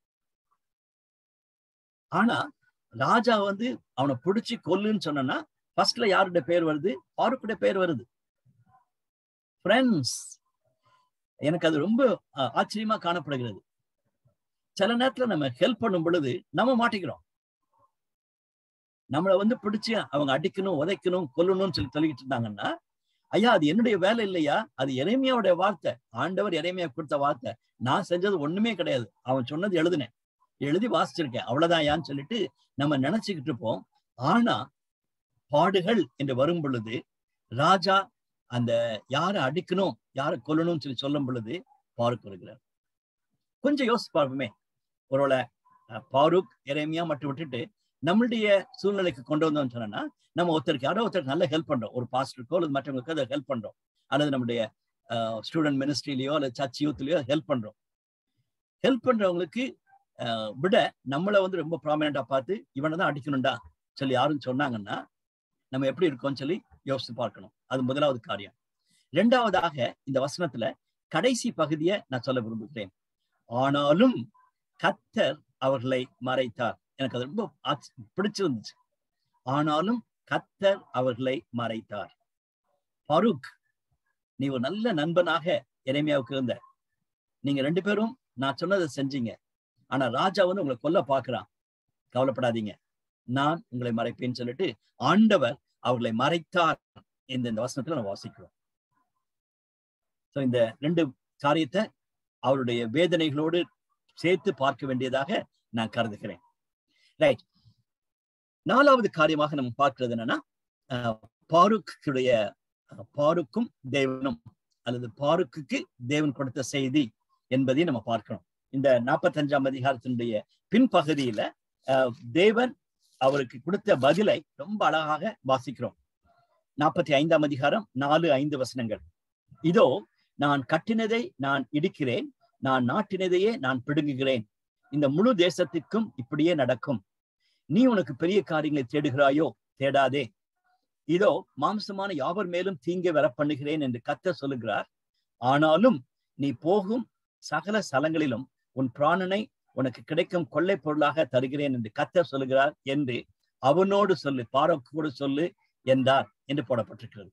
ஆனா ராஜா வந்து அவனை பிடிச்சு கொல்லுன்னு சொன்னா ஃபர்ஸ்ட்ல யாருடைய பேர் வருது பாருக்குடைய பேர் வருது ஃப்ரெண்ட்ஸ் எனக்கு அது ரொம்ப அஹ், ஆச்சரியமா காணப்படுகிறது சில நேரத்துல நம்ம ஹெல்ப் பண்ணும் பொழுது நம்ம மாட்டிக்கிறோம் நம்மளை வந்து பிடிச்சு அவங்க அடிக்கணும் உதைக்கணும் கொல்லணும்னு சொல்லி சொல்லிக்கிட்டு இருந்தாங்கன்னா ஐயா அது என்னுடைய வேலை இல்லையா அது எரேமியாவுடைய வார்த்தை ஆண்டவர் எரேமியா கொடுத்த வார்த்தை நான் செஞ்சது ஒண்ணுமே கிடையாது அவன் சொன்னது எழுதுனேன் எழுதி வாசிச்சிருக்கேன் அவ்வளவுதான் யான்னு சொல்லிட்டு நம்ம நினைச்சுக்கிட்டு இருப்போம் ஆனா பாடுகள் என்று வரும் பொழுது ராஜா அந்த யாரை அடிக்கணும் யாரை கொல்லணும்னு சொல்லி சொல்லும் பொழுது பாருக்கு வருகிறார் கொஞ்சம் யோசிச்சு பார்ப்போமே ஒருவேளை அஹ், பாரூக் எரேமியா மட்டும் விட்டுட்டு நம்மளுடைய சூழ்நிலைக்கு கொண்டு வந்தோம்னு சொன்னா நம்ம ஒருத்தருக்கு யாரோ ஒருத்தருக்கு நல்ல ஹெல்ப் பண்றோம் ஒரு பாஸ்டருக்கோ அல்லது மற்றவங்களுக்கு அதை ஹெல்ப் பண்றோம் அல்லது நம்முடைய ஸ்டூடெண்ட் மினிஸ்ட்ரியிலயோ அல்லது சர்ச் யூத்லயோ ஹெல்ப் பண்றோம் ஹெல்ப் பண்றவங்களுக்கு அஹ், விட நம்மளை வந்து ரொம்ப ப்ராமினண்டா பார்த்து இவனை தான் அடிக்கணும்டா சொல்லி யாரும் சொன்னாங்கன்னா நம்ம எப்படி இருக்கோம்னு சொல்லி யோசித்து பார்க்கணும் அது முதலாவது காரியம் இரண்டாவதாக இந்த வசனத்துல கடைசி பகுதியை நான் சொல்ல விரும்புகிறேன் ஆனாலும் கத்தர் அவர்களை மறைத்தார் எனக்கு அது ரொம்ப ஆச்ச- பிடிச்சிருந்துச்சு ஆனாலும் கத்தர் அவர்களை மறைத்தார் ஃபரூக் நீ ஒரு நல்ல நண்பனாக எரேமியாவுக்கு இருந்த நீங்க ரெண்டு பேரும் நான் சொன்னதை செஞ்சீங்க ஆனா ராஜா வந்து உங்களை கொல்ல பாக்குறான் கவலைப்படாதீங்க நான் உங்களை மறைப்பேன்னு சொல்லிட்டு ஆண்டவர் அவர்களை மறைத்தார் இந்த இந்த வசனத்துல நம்ம வாசிக்கிறோம் So இந்த ரெண்டு காரியத்தை அவருடைய வேதனைகளோடு சேர்த்து பார்க்க வேண்டியதாக நான் கருதுகிறேன் ரைட் நாலாவது காரியமாக நம்ம பார்க்கிறது என்னன்னா அஹ், பாருக்குடைய அஹ், பாருக்கும் தேவனும் அல்லது பாருக்குக்கு தேவன் கொடுத்த செய்தி என்பதையும் நம்ம பார்க்கணும் இந்த நாற்பத்தஞ்சாம் அதிகாரத்தினுடைய பின்பகுதியில அஹ், தேவன் அவருக்கு கொடுத்த பதிலை ரொம்ப அழகாக வாசிக்கிறோம் நாற்பத்தி ஐந்தாம் அதிகாரம் நாலு ஐந்து வசனங்கள் இதோ நான் கட்டினதை நான் இடிக்கிறேன் நான் நாட்டினதையே நான் பிடுங்குகிறேன் இந்த முழு தேசத்திற்கும் இப்படியே நடக்கும் நீ உனக்கு பெரிய காரியங்களை தேடுகிறாயோ தேடாதே இதோ மாம்சமான யாவர் மேலும் தீங்கை வர பண்ணுகிறேன் என்று கத்த சொல்லுகிறார் ஆனாலும் நீ போகும் சகல ஸ்தலங்களிலும் உன் பிராணனை உனக்கு கிடைக்கும் கொள்ளை பொருளாக தருகிறேன் என்று கத்த சொல்லுகிறார் என்று அவனோடு சொல்லு பாரோக்கோடு சொல்லு என்றார் என்று போடப்பட்டிருக்கிறது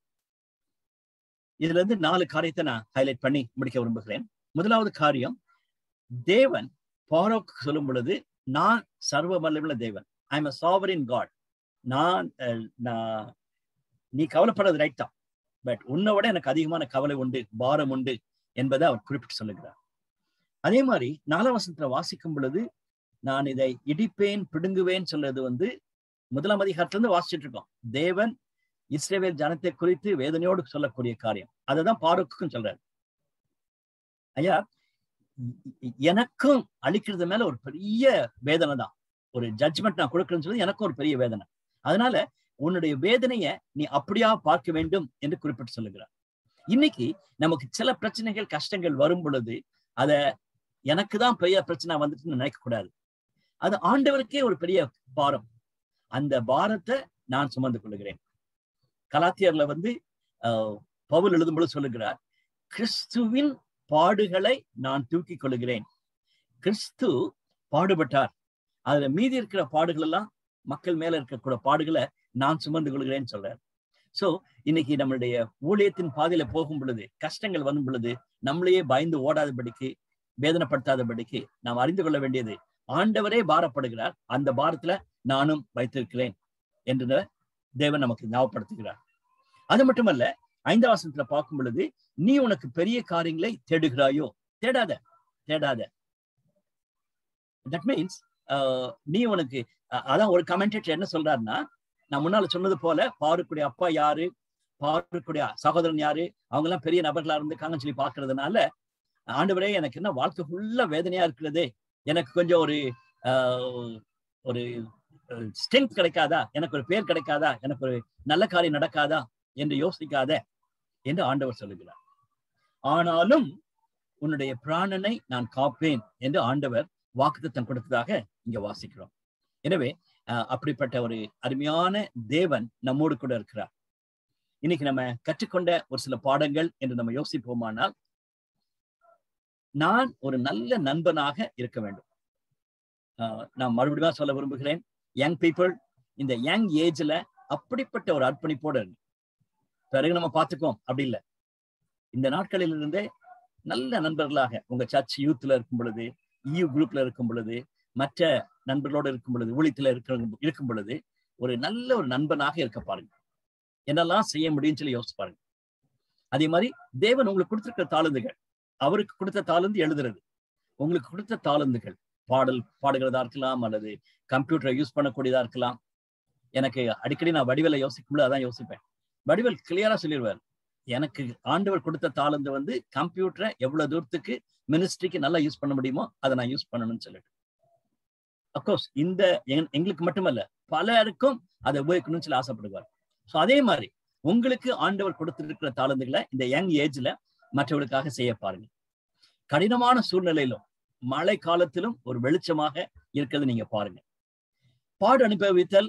இதுல இருந்து நாலு காரியத்தை நான் ஹைலைட் பண்ணி முடிக்க விரும்புகிறேன் முதலாவது காரியம் தேவன் பாரோக்கு சொல்லும் பொழுது நான் சர்வ வல்லமுள்ள தேவன் ஐ எம் சாவரின் காட் நான் அஹ், நான் நீ கவலைப்படுறது ரைட் தான் பட் உன்னை விட எனக்கு அதிகமான கவலை உண்டு பாரம் உண்டு என்பதை அவர் குறிப்பிட்டு சொல்லுகிறார் அதே மாதிரி நாலாம் வசனத்துல வாசிக்கும் பொழுது நான் இதை இடிப்பேன் பிடுங்குவேன் சொல்றது வந்து முதலாம் அதிகாரத்துல இருந்து வாசிச்சுட்டு இருக்கோம் தேவன் இஸ்ரேவேல் ஜனத்தை குறித்து வேதனையோடு சொல்லக்கூடிய காரியம் அததான் பாருக்கும் சொல்றாரு ஐயா எ- எனக்கும் அழிக்கிறது மேல ஒரு பெரிய வேதனை தான் ஒரு ஜட்ஜ்மெண்ட் நான் கொடுக்கறேன்னு சொல்லி எனக்கும் ஒரு பெரிய வேதனை அதனால உன்னுடைய வேதனையை நீ அப்படியா பார்க்க வேண்டும் என்று குறிப்பிட்டு சொல்லுகிறார் இன்னைக்கு நமக்கு சில பிரச்சனைகள் கஷ்டங்கள் வரும் பொழுது அத எனக்கு தான் பெரிய பிரச்சனை வந்துட்டுன்னு நினைக்க கூடாது அது ஆண்டவருக்கே ஒரு பெரிய பாரம் அந்த பாரத்தை நான் சுமந்து கொள்கிறேன் கலாத்தியர்ல வந்து ஆஹ், பவுல் எழுதும்பொழுது சொல்லுகிறார் கிறிஸ்துவின் பாடுகளை நான் தூக்கிக் கொள்கிறேன் கிறிஸ்து பாடுபட்டார் அதுல மீதி இருக்கிற பாடுகள் எல்லாம் மக்கள் மேல இருக்கக்கூட பாடுகளை நான் சுமந்து கொள்கிறேன்னு சொல்றார் சோ இன்னைக்கு நம்மளுடைய ஊழியத்தின் பாதையில போகும் பொழுது கஷ்டங்கள் வரும் பொழுது நம்மளையே பயந்து ஓடாதபடிக்கு வேதனைப்படுத்தாதபடிக்கு நாம் அறிந்து கொள்ள வேண்டியது ஆண்டவரே பாரப்படுகிறார் அந்த பாரத்துல நானும் வைத்திருக்கிறேன் என்று தேவன் நமக்கு ஞாபகப்படுத்துகிறார் அது மட்டுமல்ல ஐந்தாம் வசனத்துல பார்க்கும் பொழுது நீ உனக்கு பெரிய காரியங்களை தேடுகிறாயோ தேடாத தேடாத தட் மீன்ஸ் நீ உனக்கு அஹ், அதான் ஒரு கமெண்டேட்டர் என்ன சொல்றாருன்னா நான் முன்னால சொன்னது போல பாருக்குடைய அப்பா யாரு பாருக்குடைய சகோதரன் யாரு அவங்க எல்லாம் பெரிய நபர்களா இருந்திருக்காங்கன்னு சொல்லி பாக்குறதுனால ஆண்டவரே எனக்கு என்ன வாழ்க்கை ஃபுல்லா வேதனையா இருக்கிறதே எனக்கு கொஞ்சம் ஒரு ஆஹ், ஒரு ஸ்ட்ரென்த் கிடைக்காதா எனக்கு ஒரு பேர் கிடைக்காதா எனக்கு ஒரு நல்ல காரியம் நடக்காதா என்று யோசிக்காத என்று ஆண்டவர் சொல்லுகிறார் ஆனாலும் உன்னுடைய பிராணனை நான் காப்பேன் என்று ஆண்டவர் வாக்குத்தத்தம் கொடுத்ததாக இங்க வாசிக்கிறோம் எனவே ஆஹ், அப்படிப்பட்ட ஒரு அருமையான தேவன் நம்மோடு கூட இருக்கிறார் இன்னைக்கு நம்ம கற்றுக்கொண்ட ஒரு சில பாடங்கள் என்று நம்ம யோசிப்போமானால் நான் ஒரு நல்ல நண்பனாக இருக்க வேண்டும் ஆஹ், நான் மறுபடியும் சொல்ல விரும்புகிறேன் யங் பீப்புள் இந்த யங் ஏஜ்ல அப்படிப்பட்ட ஒரு அர்ப்பணிப்போடு இருங்க பிறகு நம்ம பார்த்துக்கோம் அப்படி இல்லை இந்த நாட்களில் இருந்தே நல்ல நண்பர்களாக உங்க சர்ச் யூத்ல இருக்கும் பொழுது இயூ குரூப்ல இருக்கும் பொழுது மற்ற நண்பர்களோடு இருக்கும் பொழுது ஊழியத்துல இருக்கிற இருக்கும் பொழுது ஒரு நல்ல ஒரு நண்பனாக இருக்க பாருங்க என்னெல்லாம் செய்ய முடியும்னு சொல்லி யோசிச்சு பாருங்க அதே மாதிரி தேவன் உங்களுக்கு கொடுத்திருக்கிற தாளுந்துகள் அவருக்கு கொடுத்த தாளுந்து எழுதுறது உங்களுக்கு கொடுத்த தாளுந்துகள் பாடல் பாடுகிறதா இருக்கலாம் அல்லது கம்ப்யூட்டரை யூஸ் பண்ணக்கூடியதா இருக்கலாம் எனக்கு அடிக்கடி நான் வடிவேல யோசிக்கும்போது அதான் யோசிப்பேன் வடிவேல் கிளியரா சொல்லிடுவார் எனக்கு ஆண்டவர் கொடுத்த தாளந்து வந்து கம்ப்யூட்டரை எவ்வளவு தூரத்துக்கு மினிஸ்ட்ரிக்கு நல்லா யூஸ் பண்ண முடியுமோ அதை நான் யூஸ் பண்ணணும்னு சொல்லிட்டு அப்கோர்ஸ் இந்த எங்க- எங்களுக்கு மட்டுமல்ல பலருக்கும் அதை உபயோகிக்கணும்னு சொல்லி ஆசைப்படுவார் ஸோ அதே மாதிரி உங்களுக்கு ஆண்டவர் கொடுத்திருக்கிற தாளந்துகளை இந்த யங் ஏஜ்ல மற்றவர்களுக்காக செய்ய பாருங்க கடினமான சூழ்நிலையிலும் மழை காலத்திலும் ஒரு வெளிச்சமாக இருக்கிறது நீங்க பாருங்க பாடு அனுபவித்தல்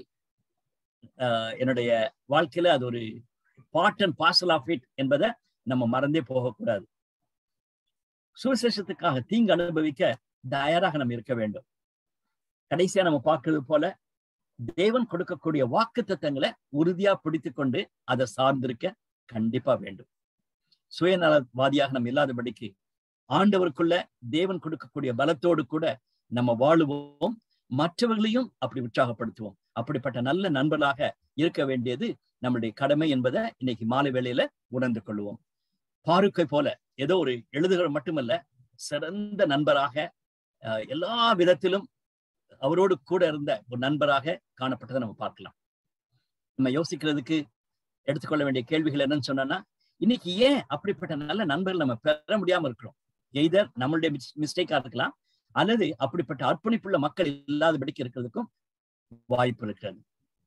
ஆஹ், என்னுடைய வாழ்க்கையில அது ஒரு part and parcel of it என்பதை நம்ம மறந்தே போகக்கூடாது சுவிசேஷத்துக்காக தீங்கு அனுபவிக்க தயாராக நம்ம இருக்க வேண்டும் கடைசியா நம்ம பார்க்கிறது போல தேவன் கொடுக்கக்கூடிய வாக்கு தத்தங்களை உறுதியா பிடித்துக் கொண்டு அதை சார்ந்திருக்க கண்டிப்பா வேண்டும் சுயநலவாதியாக நம்ம இல்லாதபடிக்கு ஆண்டவருக்குள்ள தேவன் கொடுக்கக்கூடிய பலத்தோடு கூட நம்ம வாழுவோம் மற்றவர்களையும் அப்படி உற்சாகப்படுத்துவோம் அப்படிப்பட்ட நல்ல நண்பர்களாக இருக்க வேண்டியது நம்முடைய கடமை என்பதை இன்னைக்கு மாலை வேளையில உணர்ந்து கொள்வோம் பாருக்கை போல ஏதோ ஒரு எழுதுகிற மட்டுமல்ல சிறந்த நண்பராக அஹ், எல்லா விதத்திலும் அவரோடு கூட இருந்த ஒரு நண்பராக காணப்பட்டதை நம்ம பார்க்கலாம் நம்ம யோசிக்கிறதுக்கு எடுத்துக்கொள்ள வேண்டிய கேள்விகள் என்னன்னு சொன்னா இன்னைக்கு ஏன் அப்படிப்பட்ட நல்ல நண்பர்கள் நம்ம பெற முடியாம இருக்கிறோம் எய்தர் நம்மளுடைய மிஸ்டேக்கா இருக்கலாம் அல்லது அப்படிப்பட்ட அர்ப்பணிப்புள்ள மக்கள் இல்லாதபடிக்கு இருக்கிறதுக்கும் வாய்ப்பு இருக்கிறது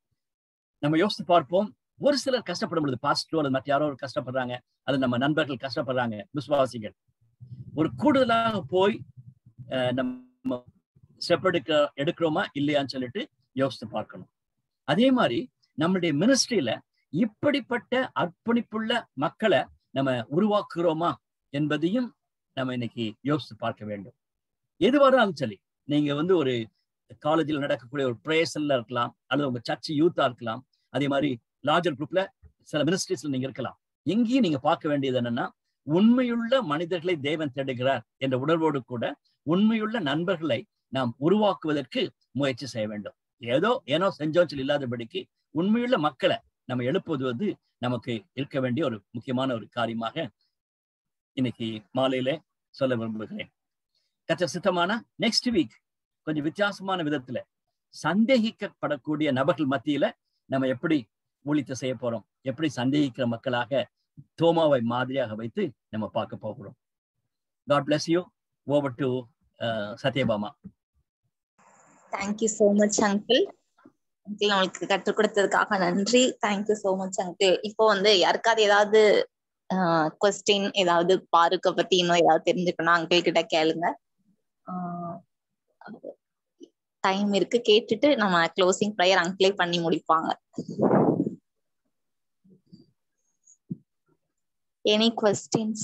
நம்ம யோசித்து பார்ப்போம் ஒரு சிலர் கஷ்டப்படும் பொழுது பாஸ்டோ அல்லது மற்ற யாரோ ஒரு கஷ்டப்படுறாங்க அல்லது நம்ம நண்பர்கள் கஷ்டப்படுறாங்க விசுவாசிகள் ஒரு கூடுதலாக போய் அஹ், நம்ம ஸ்டெப் எடுக்க எடுக்கிறோமா இல்லையான்னு சொல்லிட்டு யோசித்து பார்க்கணும் அதே மாதிரி நம்மளுடைய மினிஸ்ட்ரியில இப்படிப்பட்ட அர்ப்பணிப்புள்ள மக்களை நம்ம உருவாக்குறோமா என்பதையும் நம்ம இன்னைக்கு யோசித்து பார்க்க வேண்டும் எதுவாரும் சரி நீங்க வந்து ஒரு காலேஜில் நடக்கக்கூடிய ஒரு பிரேசல்ல இருக்கலாம் அல்லது உங்க சர்ச் யூத்தா இருக்கலாம் அதே மாதிரி லார்ஜர் குரூப்ல சில மினிஸ்ட்ரிஸ்ல நீங்க இருக்கலாம் எங்கேயும் நீங்க பார்க்க வேண்டியது என்னன்னா உண்மையுள்ள மனிதர்களை தேவன் தேடுகிறார் என்ற உணர்வோடு கூட உண்மையுள்ள நண்பர்களை நாம் உருவாக்குவதற்கு முயற்சி செய்ய வேண்டும் ஏதோ ஏனோ செஞ்சோம் சொல்லி இல்லாதபடிக்கு உண்மையுள்ள மக்களை நம்ம எழுப்புவது நமக்கு இருக்க வேண்டிய ஒரு முக்கியமான ஒரு காரியமாக இன்னைக்கு மாலையில சொல்ல விரும்புகிறேன் கற்ற சித்தமான நெக்ஸ்ட் வீக் கொஞ்சம் வித்தியாசமான விதத்துல சந்தேகிக்கப்படக்கூடிய நபர்கள் மத்தியில நம்ம எப்படி ஊழித்து செய்ய போறோம் எப்படி சந்தேகிக்கிற மக்களாக தோமாவை மாதிரியாக வைத்து நம்ம பார்க்க போகிறோம் God bless you over to Sathyabama thank you so much uncle uncle நம்மளுக்கு கற்றுக் கொடுத்ததுக்காக நன்றி தேங்க்யூ so மச் அங்கிள் இப்போ வந்து யாருக்காவது ஏதாவது கொஸ்டின் ஏதாவது பாருக்க பத்தி இன்னும் ஏதாவது தெரிஞ்சுக்கணும் அங்கிள் கிட்ட கேளுங்க டைம் இருக்கு கேட்டுட்டு நம்ம க்ளோசிங் ப்ரேயர் அங்கிளே பண்ணி முடிப்பாங்க எனி கொஸ்டின்ஸ்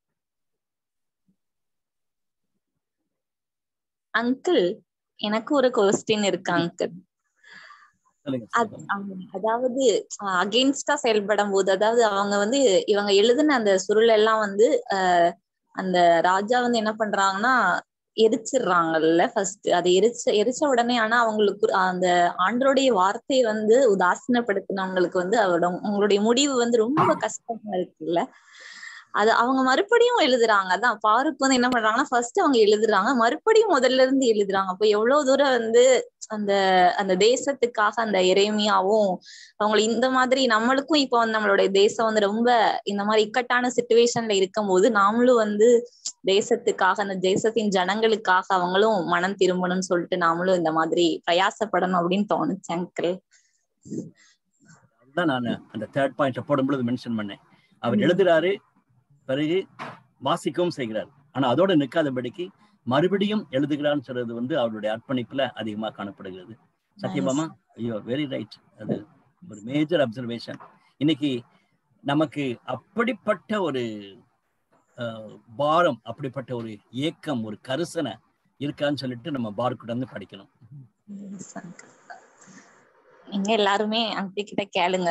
அங்கிள் எனக்கு ஒரு கொஸ்டின் இருக்கு அங்கிள் சொல்லுங்க அது- ஆமா. அதாவது அகெயின்ஸ்டா செயல்படும் போது அதாவது அவங்க வந்து இவங்க எழுதின அந்த சுருள் எல்லாம் வந்து அஹ், அந்த ராஜா வந்து என்ன பண்றாங்கன்னா எரிச்சிடுறாங்கல்ல ஃபர்ஸ்ட் அதை எரிச்ச எரிச்ச உடனே ஆனா அவங்களுக்கு அந்த ஆண்டருடைய வார்த்தையை வந்து உதாசீனப்படுத்தினவங்களுக்கு வந்து அவரோட உங்களுடைய முடிவு வந்து ரொம்ப கஷ்டமா இருக்குல்ல அது அவங்க மறுபடியும் எழுதுறாங்க அதான் பாருக்கு வந்து என்ன பண்றாங்கன்னா ஃபர்ஸ்ட் அவங்க எழுதுறாங்க மறுபடியும் முதல்ல இருந்து எழுதுறாங்க அப்ப எவ்வளவு தூரம் வந்து அந்த அந்த தேசத்துக்காக அந்த இறைமையாவும் அவங்களை இந்த மாதிரி நம்மளுக்கும் இப்போ வந்து நம்மளுடைய தேசம் வந்து ரொம்ப இந்த மாதிரி இக்கட்டான சுச்சுவேஷன்ல இருக்கும்போது நாமளும் வந்து தேசத்துக்காக அந்த தேசத்தின் ஜனங்களுக்காக அவங்களும் மனம் திரும்பணும்னு சொல்லிட்டு நாமளும் இந்த மாதிரி பிரயாசப்படணும் அப்படின்னு தோணுச்சு அங்கிள் அதுதான் நான் அந்த தேர்ட் பாயிண்ட் போடும்பொழுது மென்ஷன் பண்ணேன் அவர் எழுதுறாரு பிறகு வாசிக்கவும் செய்கிறார் ஆனா அதோட நிற்காதபடிக்கு மறுபடியும் எழுதுகிறான்னு சொல்றது வந்து அவருடைய அர்ப்பணிப்புல அதிகமா காணப்படுகிறது சத்யபாமா ஐயோ வெரி ரைட் அது ஒரு மேஜர் அப்சர்வேஷன் இன்னைக்கு நமக்கு அப்படிப்பட்ட ஒரு அஹ், பாரம் அப்படிப்பட்ட ஒரு ஏக்கம் ஒரு கரிசனை இருக்கான்னு சொல்லிட்டு நம்ம பார்க்கிட்ட வந்து படிக்கணும் Yes, uncle. நீங்க எல்லாருமே அங்கிள் கிட்ட கேளுங்க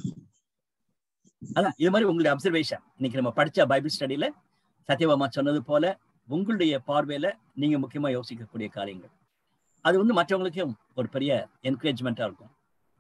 அதான் இது மாதிரி உங்களுடைய அப்சர்வேஷன் இன்னைக்கு நம்ம படிச்ச பைபிள் ஸ்டடியில சத்யபாமா சொன்னது போல உங்களுடைய பார்வையில நீங்க முக்கியமா யோசிக்கக்கூடிய காரியங்கள் அது வந்து மற்றவங்களுக்கும் ஒரு பெரிய என்கரேஜ்மெண்டா இருக்கும்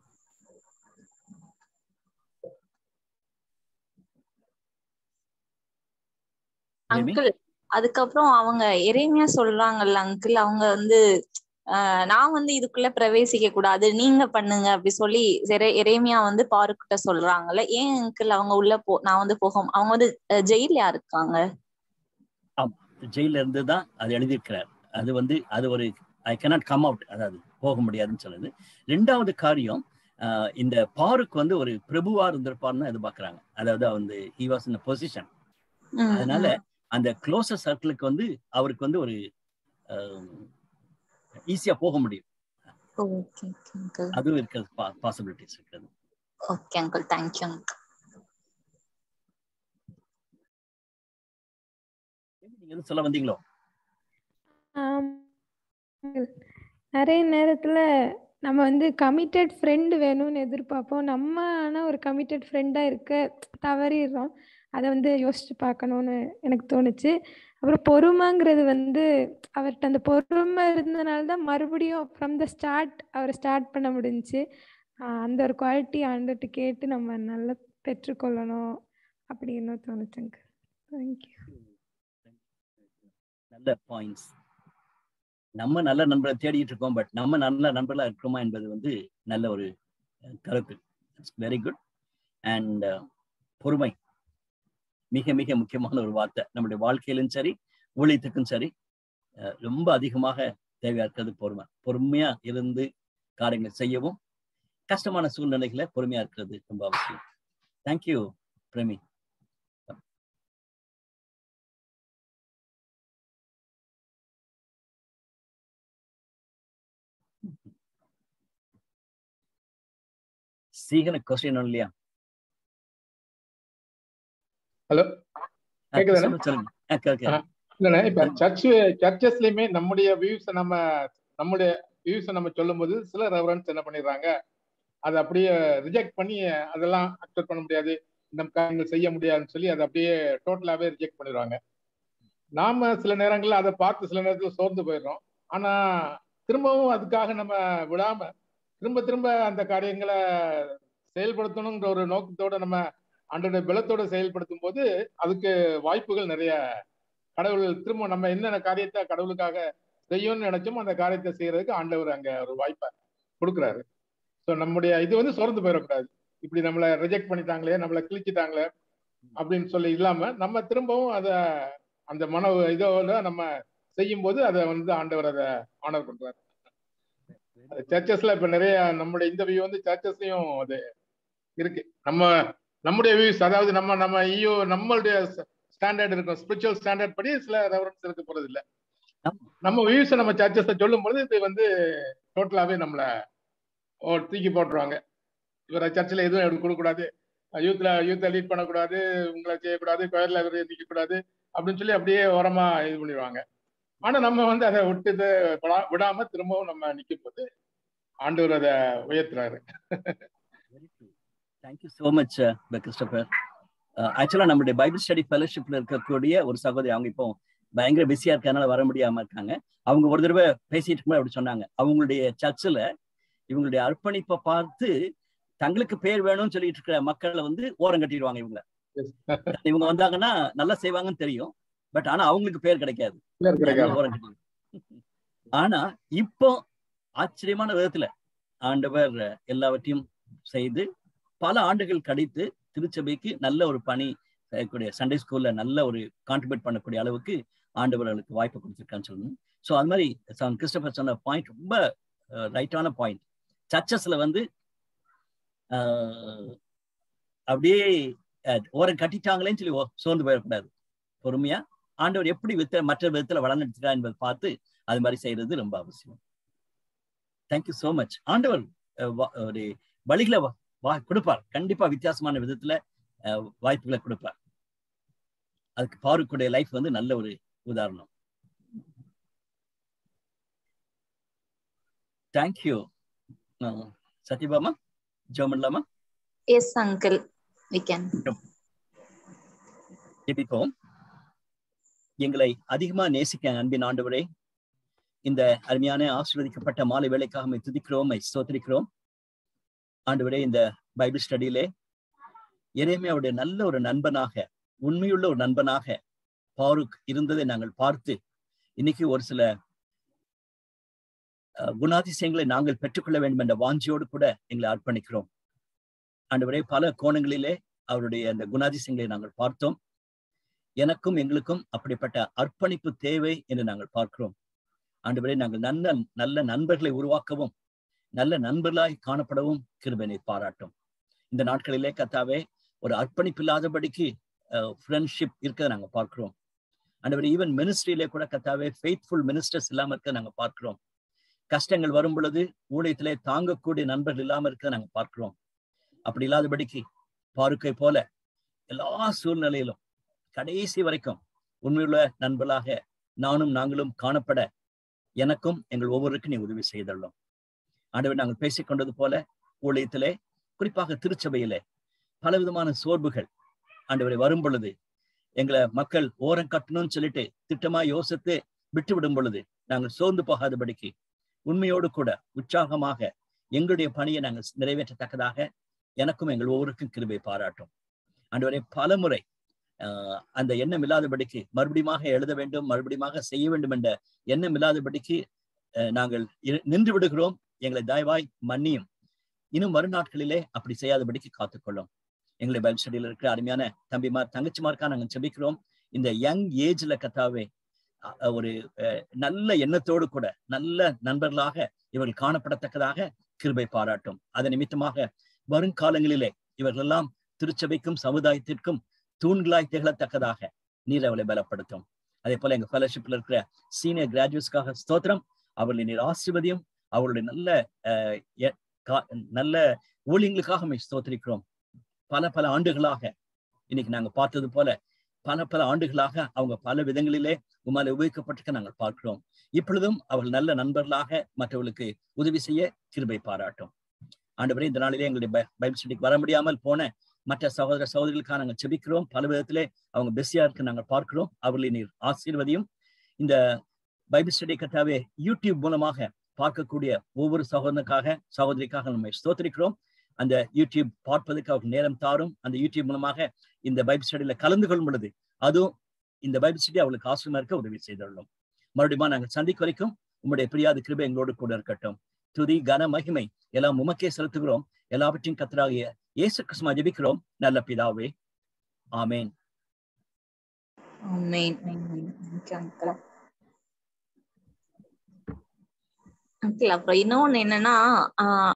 Maybe. அங்கிள் அதுக்கப்புறம் அவங்க இறைமையா சொல்றாங்கல்ல அங்கிள் அவங்க வந்து ஆஹ் நான் வந்து இதுக்குள்ள பிரவேசிக்க கூடாது நீங்க பண்ணுங்க அப்படி சொல்லி இறை- இறைமையா வந்து பாருக்கிட்ட சொல்றாங்கல்ல ஏன் அங்கிள் அவங்க உள்ள போ நான் வந்து போக அவங்க வந்து அஹ், ஜெயிலா இருக்காங்க ஜெயில இருந்து தான் அது எழுதியிருக்கிறார் அது வந்து அது ஒரு ஐ cannot கம் அவுட் அதாவது போக முடியாதுன்னு சொல்லுது ரெண்டாவது காரியம் ஆஹ் இந்த பாருக்கு வந்து ஒரு பிரபுவா இருந்திருப்பார்னு எதிர்பார்க்கறாங்க அதாவது வந்து ஹி வாஸ் இன் பொசிஷன் ம், அதனால அந்த க்ளோசர் சர்க்கிளுக்கு வந்து அவருக்கு வந்து ஒரு ஈஸியா போக முடியும் ஓகே ஓகே அங்கிள் அதுவும் இருக்கிறது பாசிபிலிட்டிஸ் இருக்கிறது ஓகே அங்கிள் தேங்க்யூ அங்கிள் நீங்க எதுவும் சொல்ல வந்தீங்களோ ஆம். நிறைய நேரத்துல நம்ம வந்து கமிட்டட் ஃப்ரெண்டு வேணும்னு எதிர்பார்ப்போம் நம்ம ஆனா ஒரு கமிட்டட் ஃப்ரெண்டா இருக்க தவறிடுறோம் அதை வந்து யோசிச்சு பார்க்கணும்னு எனக்கு தோணுச்சு அப்புறம் பொறுமைங்கிறது வந்து அவர்கிட்ட அந்த பொறுமை இருந்தனால தான் மறுபடியும் ஃப்ரம் த ஸ்டார்ட் அவரை ஸ்டார்ட் பண்ண முடிஞ்சுச்சு ஆஹ் அந்த ஒரு குவாலிட்டி ஆண்டுட்டு கேட்டு நம்ம நல்லா பெற்றுக்கொள்ளணும் அப்படின்னு தோணுச்சுங்க தேங்க்யூ நல்ல பாயிண்ட்ஸ் நம்ம நல்ல நண்பரை தேடிட்டு இருக்கோம் பட் நம்ம நல்ல நண்பர்களா இருக்கிறோமா என்பது வந்து நல்ல ஒரு அஹ், கருத்து வெரி குட் அண்ட் பொறுமை மிக மிக முக்கியமான ஒரு வார்த்தை நம்முடைய வாழ்க்கையிலும் சரி ஊழியத்துக்கும் சரி அஹ், ரொம்ப அதிகமாக தேவையா இருக்கிறது பொறுமை பொறுமையா இருந்து காரியங்களை செய்யவும் கஷ்டமான சூழ்நிலைகளை பொறுமையா இருக்கிறது ரொம்ப அவசியம் தேங்க்யூ பிரேமி சீக்கிர கொஸ்டின் இல்லையா ஹலோ அஹ், கேக்குதாண்ணே? சொல்லுங்க, சொல்லுங்க அஹ், கேக்குது. இல்லண்ணே இப்ப சர்ச் சர்ச்சஸ்லயுமே நம்முடைய வியூஸ் நம்ம நம்முடைய வியூஸ் நம்ம சொல்லும்போது சில ரெவரன்ஸ் என்ன பண்ணிடுறாங்க அதை அப்படியே ரிஜெக்ட் பண்ணி அதெல்லாம் அக்செப்ட் பண்ண முடியாது இந்த காரியங்கள் செய்ய முடியாதுன்னு சொல்லி அதை அப்படியே டோட்டலாவே ரிஜெக்ட் பண்ணிடுவாங்க நாம சில நேரங்கள்ல அதை பார்த்து சில நேரத்துல சோர்ந்து போயிடுறோம் ஆனா திரும்பவும் அதுக்காக நம்ம விடாம திரும்ப திரும்ப அந்த காரியங்களை செயல்படுத்தணுங்கிற ஒரு நோக்கத்தோட நம்ம அன்றைய பலத்தோட செயல்படுத்தும் போது அதுக்கு வாய்ப்புகள் நிறைய கடவுள் திரும்ப நம்ம என்னென்ன காரியத்தை கடவுளுக்காக செய்யணும்னு நினைச்சோமோ அந்த காரியத்தை செய்யறதுக்கு ஆண்டவர் அங்க ஒரு வாய்ப்பை கொடுக்குறாரு ஸோ நம்முடைய இது வந்து சோர்ந்து போயிடக்கூடாது இப்படி நம்மளை ரிஜெக்ட் பண்ணிட்டாங்களே நம்மளை கிழிச்சிட்டாங்களே அப்படின்னு சொல்லி இல்லாம நம்ம திரும்பவும் அதை அந்த மன இதோட நம்ம செய்யும் போது அதை வந்து ஆண்டவர் அதை ஆனர் பண்றாரு சர்ச்சஸ்ல இப்ப நிறைய நம்முடைய இந்த வியூ வந்து சர்ச்சஸ்லயும் அது இருக்கு நம்ம நம்முடைய வியூஸ் அதாவது நம்ம நம்ம ஐயோ நம்மளுடைய ஸ்டாண்டர்ட் இருக்கும் ஸ்பிரிச்சுவல் ஸ்டாண்டர்ட் படி சில ரெஃபரன்ஸ் இருக்க போறது இல்ல நம்ம வியூஸ் நம்ம சர்ச்சஸ் சொல்லும் பொழுது இது வந்து டோட்டலாவே நம்மள ஓ, தூக்கி போட்டுருவாங்க இவரை சர்ச்சில் எதுவும் எடுக்க கொடுக்கூடாது யூத்ல யூத்தை லீட் பண்ணக்கூடாது உங்களை செய்யக்கூடாது கோயிலில் இவர் நிற்க கூடாது அப்படின்னு சொல்லி அப்படியே ஓரமா இது பண்ணிடுவாங்க ஆனா நம்ம வந்து அதை விட்டு விடாம திரும்பவும் நம்ம நிற்கும் போது ஆண்டவர் அதை உயர்த்துறாரு தேங்க்யூ ஸோ மச் கிறிஸ்டபர் ஆக்சுவலா நம்மளுடைய பைபிள் ஸ்டடி ஃபெலோஷிப்ல இருக்கக்கூடிய ஒரு சகோதரி அவங்க இப்போ பயங்கர பிஸியா இருக்கறனால வர முடியாம இருக்காங்க அவங்க ஒரு தடவை பேசிட்டு இருக்கும்போது அப்படி சொன்னாங்க அவங்களுடைய சர்ச்சில் இவங்களுடைய அர்ப்பணிப்பை பார்த்து தங்களுக்கு பேர் வேணும்னு சொல்லிட்டு இருக்கிற மக்களை வந்து ஓரம் கட்டிடுவாங்க இவங்க இவங்க வந்தாங்கன்னா நல்லா செய்வாங்கன்னு தெரியும் பட் ஆனா அவங்களுக்கு பேர் கிடைக்காது பேர் கிடைக்காது. ஓரம் கட்டிடுவாங்க. ஆனா இப்போ ஆச்சரியமான விதத்துல ஆண்டவர் எல்லாவற்றையும் செய்து பல ஆண்டுகள் கழித்து திருச்சபைக்கு நல்ல ஒரு பணி செய்யக்கூடிய சண்டே ஸ்கூல்ல நல்ல ஒரு கான்ட்ரிபியூட் பண்ணக்கூடிய அளவுக்கு ஆண்டவர்களுக்கு வாய்ப்பு கொடுத்துருக்கான்னு சொல்லணும் ஸோ அது மாதிரி சன் கிறிஸ்டபர் சொன்ன பாயிண்ட் ரொம்ப ரைட்டான பாயிண்ட் சர்ச்சஸ்ல வந்து அஹ், அப்படியே அஹ், ஓரம் கட்டிட்டாங்களேன்னு சொல்லி ஓ- சோர்ந்து போயிடக்கூடாது பொறுமையா ஆண்டவர் எப்படி வித்த மற்ற விதத்துல வளர்ந்துருக்கா என்பதை பார்த்து அது மாதிரி செய்யறது ரொம்ப அவசியம் தேங்க்யூ so மச் ஆண்டவர் அஹ், வா- ஒரு வழிகளை வா- வா கொடுப்பார் கண்டிப்பா வித்தியாசமான விதத்துல அஹ், வாய்ப்புகளை கொடுப்பார் அதுக்கு பாருக்குடைய லைஃப் வந்து நல்ல ஒரு உதாரணம் தேங்க்யூ சத்யபாமா ஜோ பண்ணலாமா எஸ் அங்கிள் வி கேன் ஜெபிப்போம் எங்களை அதிகமா நேசிக்க அன்பின் ஆண்டவரே இந்த அருமையான ஆசீர்வதிக்கப்பட்ட மாலை வேலைக்காக மை துதிக்கிறோம் மை ஸ்தோத்திரிக்கிறோம் ஆண்டவரே இந்த பைபிள் ஸ்டடியிலே இறைமே அவருடைய நல்ல ஒரு நண்பனாக உண்மையுள்ள ஒரு நண்பனாக பாருக் இருந்ததை நாங்கள் பார்த்து இன்னைக்கு ஒரு சில அஹ், குணாதிசயங்களை நாங்கள் பெற்றுக்கொள்ள வேண்டும் என்ற வாஞ்சியோடு கூட எங்களை அர்ப்பணிக்கிறோம் ஆண்டவரே பல கோணங்களிலே அவருடைய அந்த குணாதிசயங்களை நாங்கள் பார்த்தோம் எனக்கும் எங்களுக்கும் அப்படிப்பட்ட அர்ப்பணிப்பு தேவை என்று நாங்கள் பார்க்கிறோம் ஆண்டவரே நாங்கள் நல்ல நல்ல நண்பர்களை உருவாக்கவும் நல்ல நண்பர்களாய் காணப்படவும் கிருபனை பாராட்டும் இந்த நாட்களிலே கத்தாவே ஒரு அர்ப்பணிப்பு இல்லாதபடிக்கு ஃப்ரெண்ட்ஷிப் இருக்கிறத நாங்க பார்க்கிறோம் ஆண்டவரே ஈவன் மினிஸ்ட்ரியிலே கூட கத்தாவே ஃபெய்த்ஃபுல் மினிஸ்டர்ஸ் இல்லாம இருக்க நாங்க பார்க்கிறோம் கஷ்டங்கள் வரும் பொழுது ஊழியத்திலே தாங்கக்கூடிய நண்பர்கள் இல்லாம இருக்க நாங்க பார்க்கிறோம் அப்படி இல்லாதபடிக்கு பாருக்கை போல எல்லா சூழ்நிலையிலும் கடைசி வரைக்கும் உண்மையுள்ள நண்பர்களாக நானும் நாங்களும் காணப்பட எனக்கும் எங்கள் ஒவ்வொருக்கும் நீ உதவி செய்துள்ளோம் ஆண்டவர் நாங்கள் பேசிக்கொண்டது போல ஊழியத்திலே குறிப்பாக திருச்சபையிலே பலவிதமான சோர்வுகள் ஆண்டவரை வரும் பொழுது எங்களை மக்கள் ஓரம் கட்டணும்னு சொல்லிட்டு திட்டமா யோசித்து விட்டு விடும் பொழுது நாங்கள் சோர்ந்து போகாதபடிக்கு உண்மையோடு கூட உற்சாகமாக எங்களுடைய பணியை நாங்கள் நிறைவேற்றத்தக்கதாக எனக்கும் எங்கள் ஒவ்வொருக்கும் கிருபை பாராட்டும் ஆண்டவரை பல முறை ஆஹ் அந்த எண்ணம் இல்லாதபடிக்கு மறுபடியுமாக எழுத வேண்டும் மறுபடியுமாக செய்ய வேண்டும் என்ற எண்ணம் இல்லாதபடிக்கு நாங்கள் நின்று விடுகிறோம் எங்களை தயவாய் மன்னியும் இன்னும் வரும் நாட்களிலே அப்படி செய்யாதபடிக்கு காத்துக்கொள்ளும் எங்களை பைபிள் ஸ்டடியில் இருக்கிற அருமையான தம்பிமார் தங்கச்சிமாருக்கா நாங்கள் செபிக்கிறோம் இந்த யங் ஏஜ்ல கத்தாவே ஒரு நல்ல எண்ணத்தோடு கூட நல்ல நண்பர்களாக இவர்கள் காணப்படத்தக்கதாக கிருபை பாராட்டும் அதன் நிமித்தமாக வருங்காலங்களிலே இவர்கள் எல்லாம் திருச்சபைக்கும் சமுதாயத்திற்கும் தூண்களாய் திகழத்தக்கதாக நீர் அவளை பலப்படுத்தும் அதே போல எங்க ஃபெலோஷிப்ல இருக்கிற சீனியர் கிராஜுவேட்ஸ்க்காக ஸ்தோத்திரம் அவர்களை நீர் ஆசிர்வதியும் அவருடைய நல்ல நல்ல ஊழியங்களுக்காக நம்ம ஸ்தோத்திரிக்கிறோம் பல பல ஆண்டுகளாக இன்னைக்கு நாங்க பார்த்தது போல பல பல ஆண்டுகளாக அவங்க பல விதங்களிலே உமால உபயோகிக்கப்பட்டிருக்க நாங்கள் பார்க்கிறோம் இப்பொழுதும் அவர்கள் நல்ல நண்பர்களாக மற்றவர்களுக்கு உதவி செய்ய கிருபை பாராட்டும் ஆண்டவரே இந்த நாளிலே எங்களுடைய பைபிள் ஸ்டடிக்கு வர முடியாமல் போன மற்ற சகோதர சகோதரிகளுக்காக நாங்கள் செபிக்கிறோம் பல விதத்திலே அவங்க பிஸியா இருக்கு நாங்கள் பார்க்கிறோம் அவர்களை நீர் ஆசீர்வதியும் இந்த பைபிள் ஸ்டடி கத்தாவே யூடியூப் மூலமாக பார்க்கக்கூடிய ஒவ்வொரு சகோதரனுக்காக சகோதரிக்காக நம்ம ஸ்தோத்திரிக்கிறோம் அந்த யூடியூப் பார்ப்பதற்கு அவருக்கு நேரம் தாரும் அந்த யூடியூப் மூலமாக இந்த பைபிள் ஸ்டடியில கலந்து கொள்ளும் பொழுது அதுவும் இந்த பைபிள் ஸ்டடி அவளுக்கு ஆசிரியமா இருக்க உதவி செய்துள்ளோம் மறுபடியும் நாங்கள் சந்திக்க வரைக்கும் உங்களுடைய பிரியாத கிருபை எங்களோடு கூட இருக்கட்டும் துதி கன மகிமை எல்லாம் உமக்கே செலுத்துகிறோம் எல்லாவற்றையும் கத்தராகிய இயேசு கிறிஸ்துமா ஜெபிக்கிறோம் நல்ல பிதாவே ஆமேன் ஆமேன் அங்கிள் அப்புறம் இன்னொன்னு என்னன்னா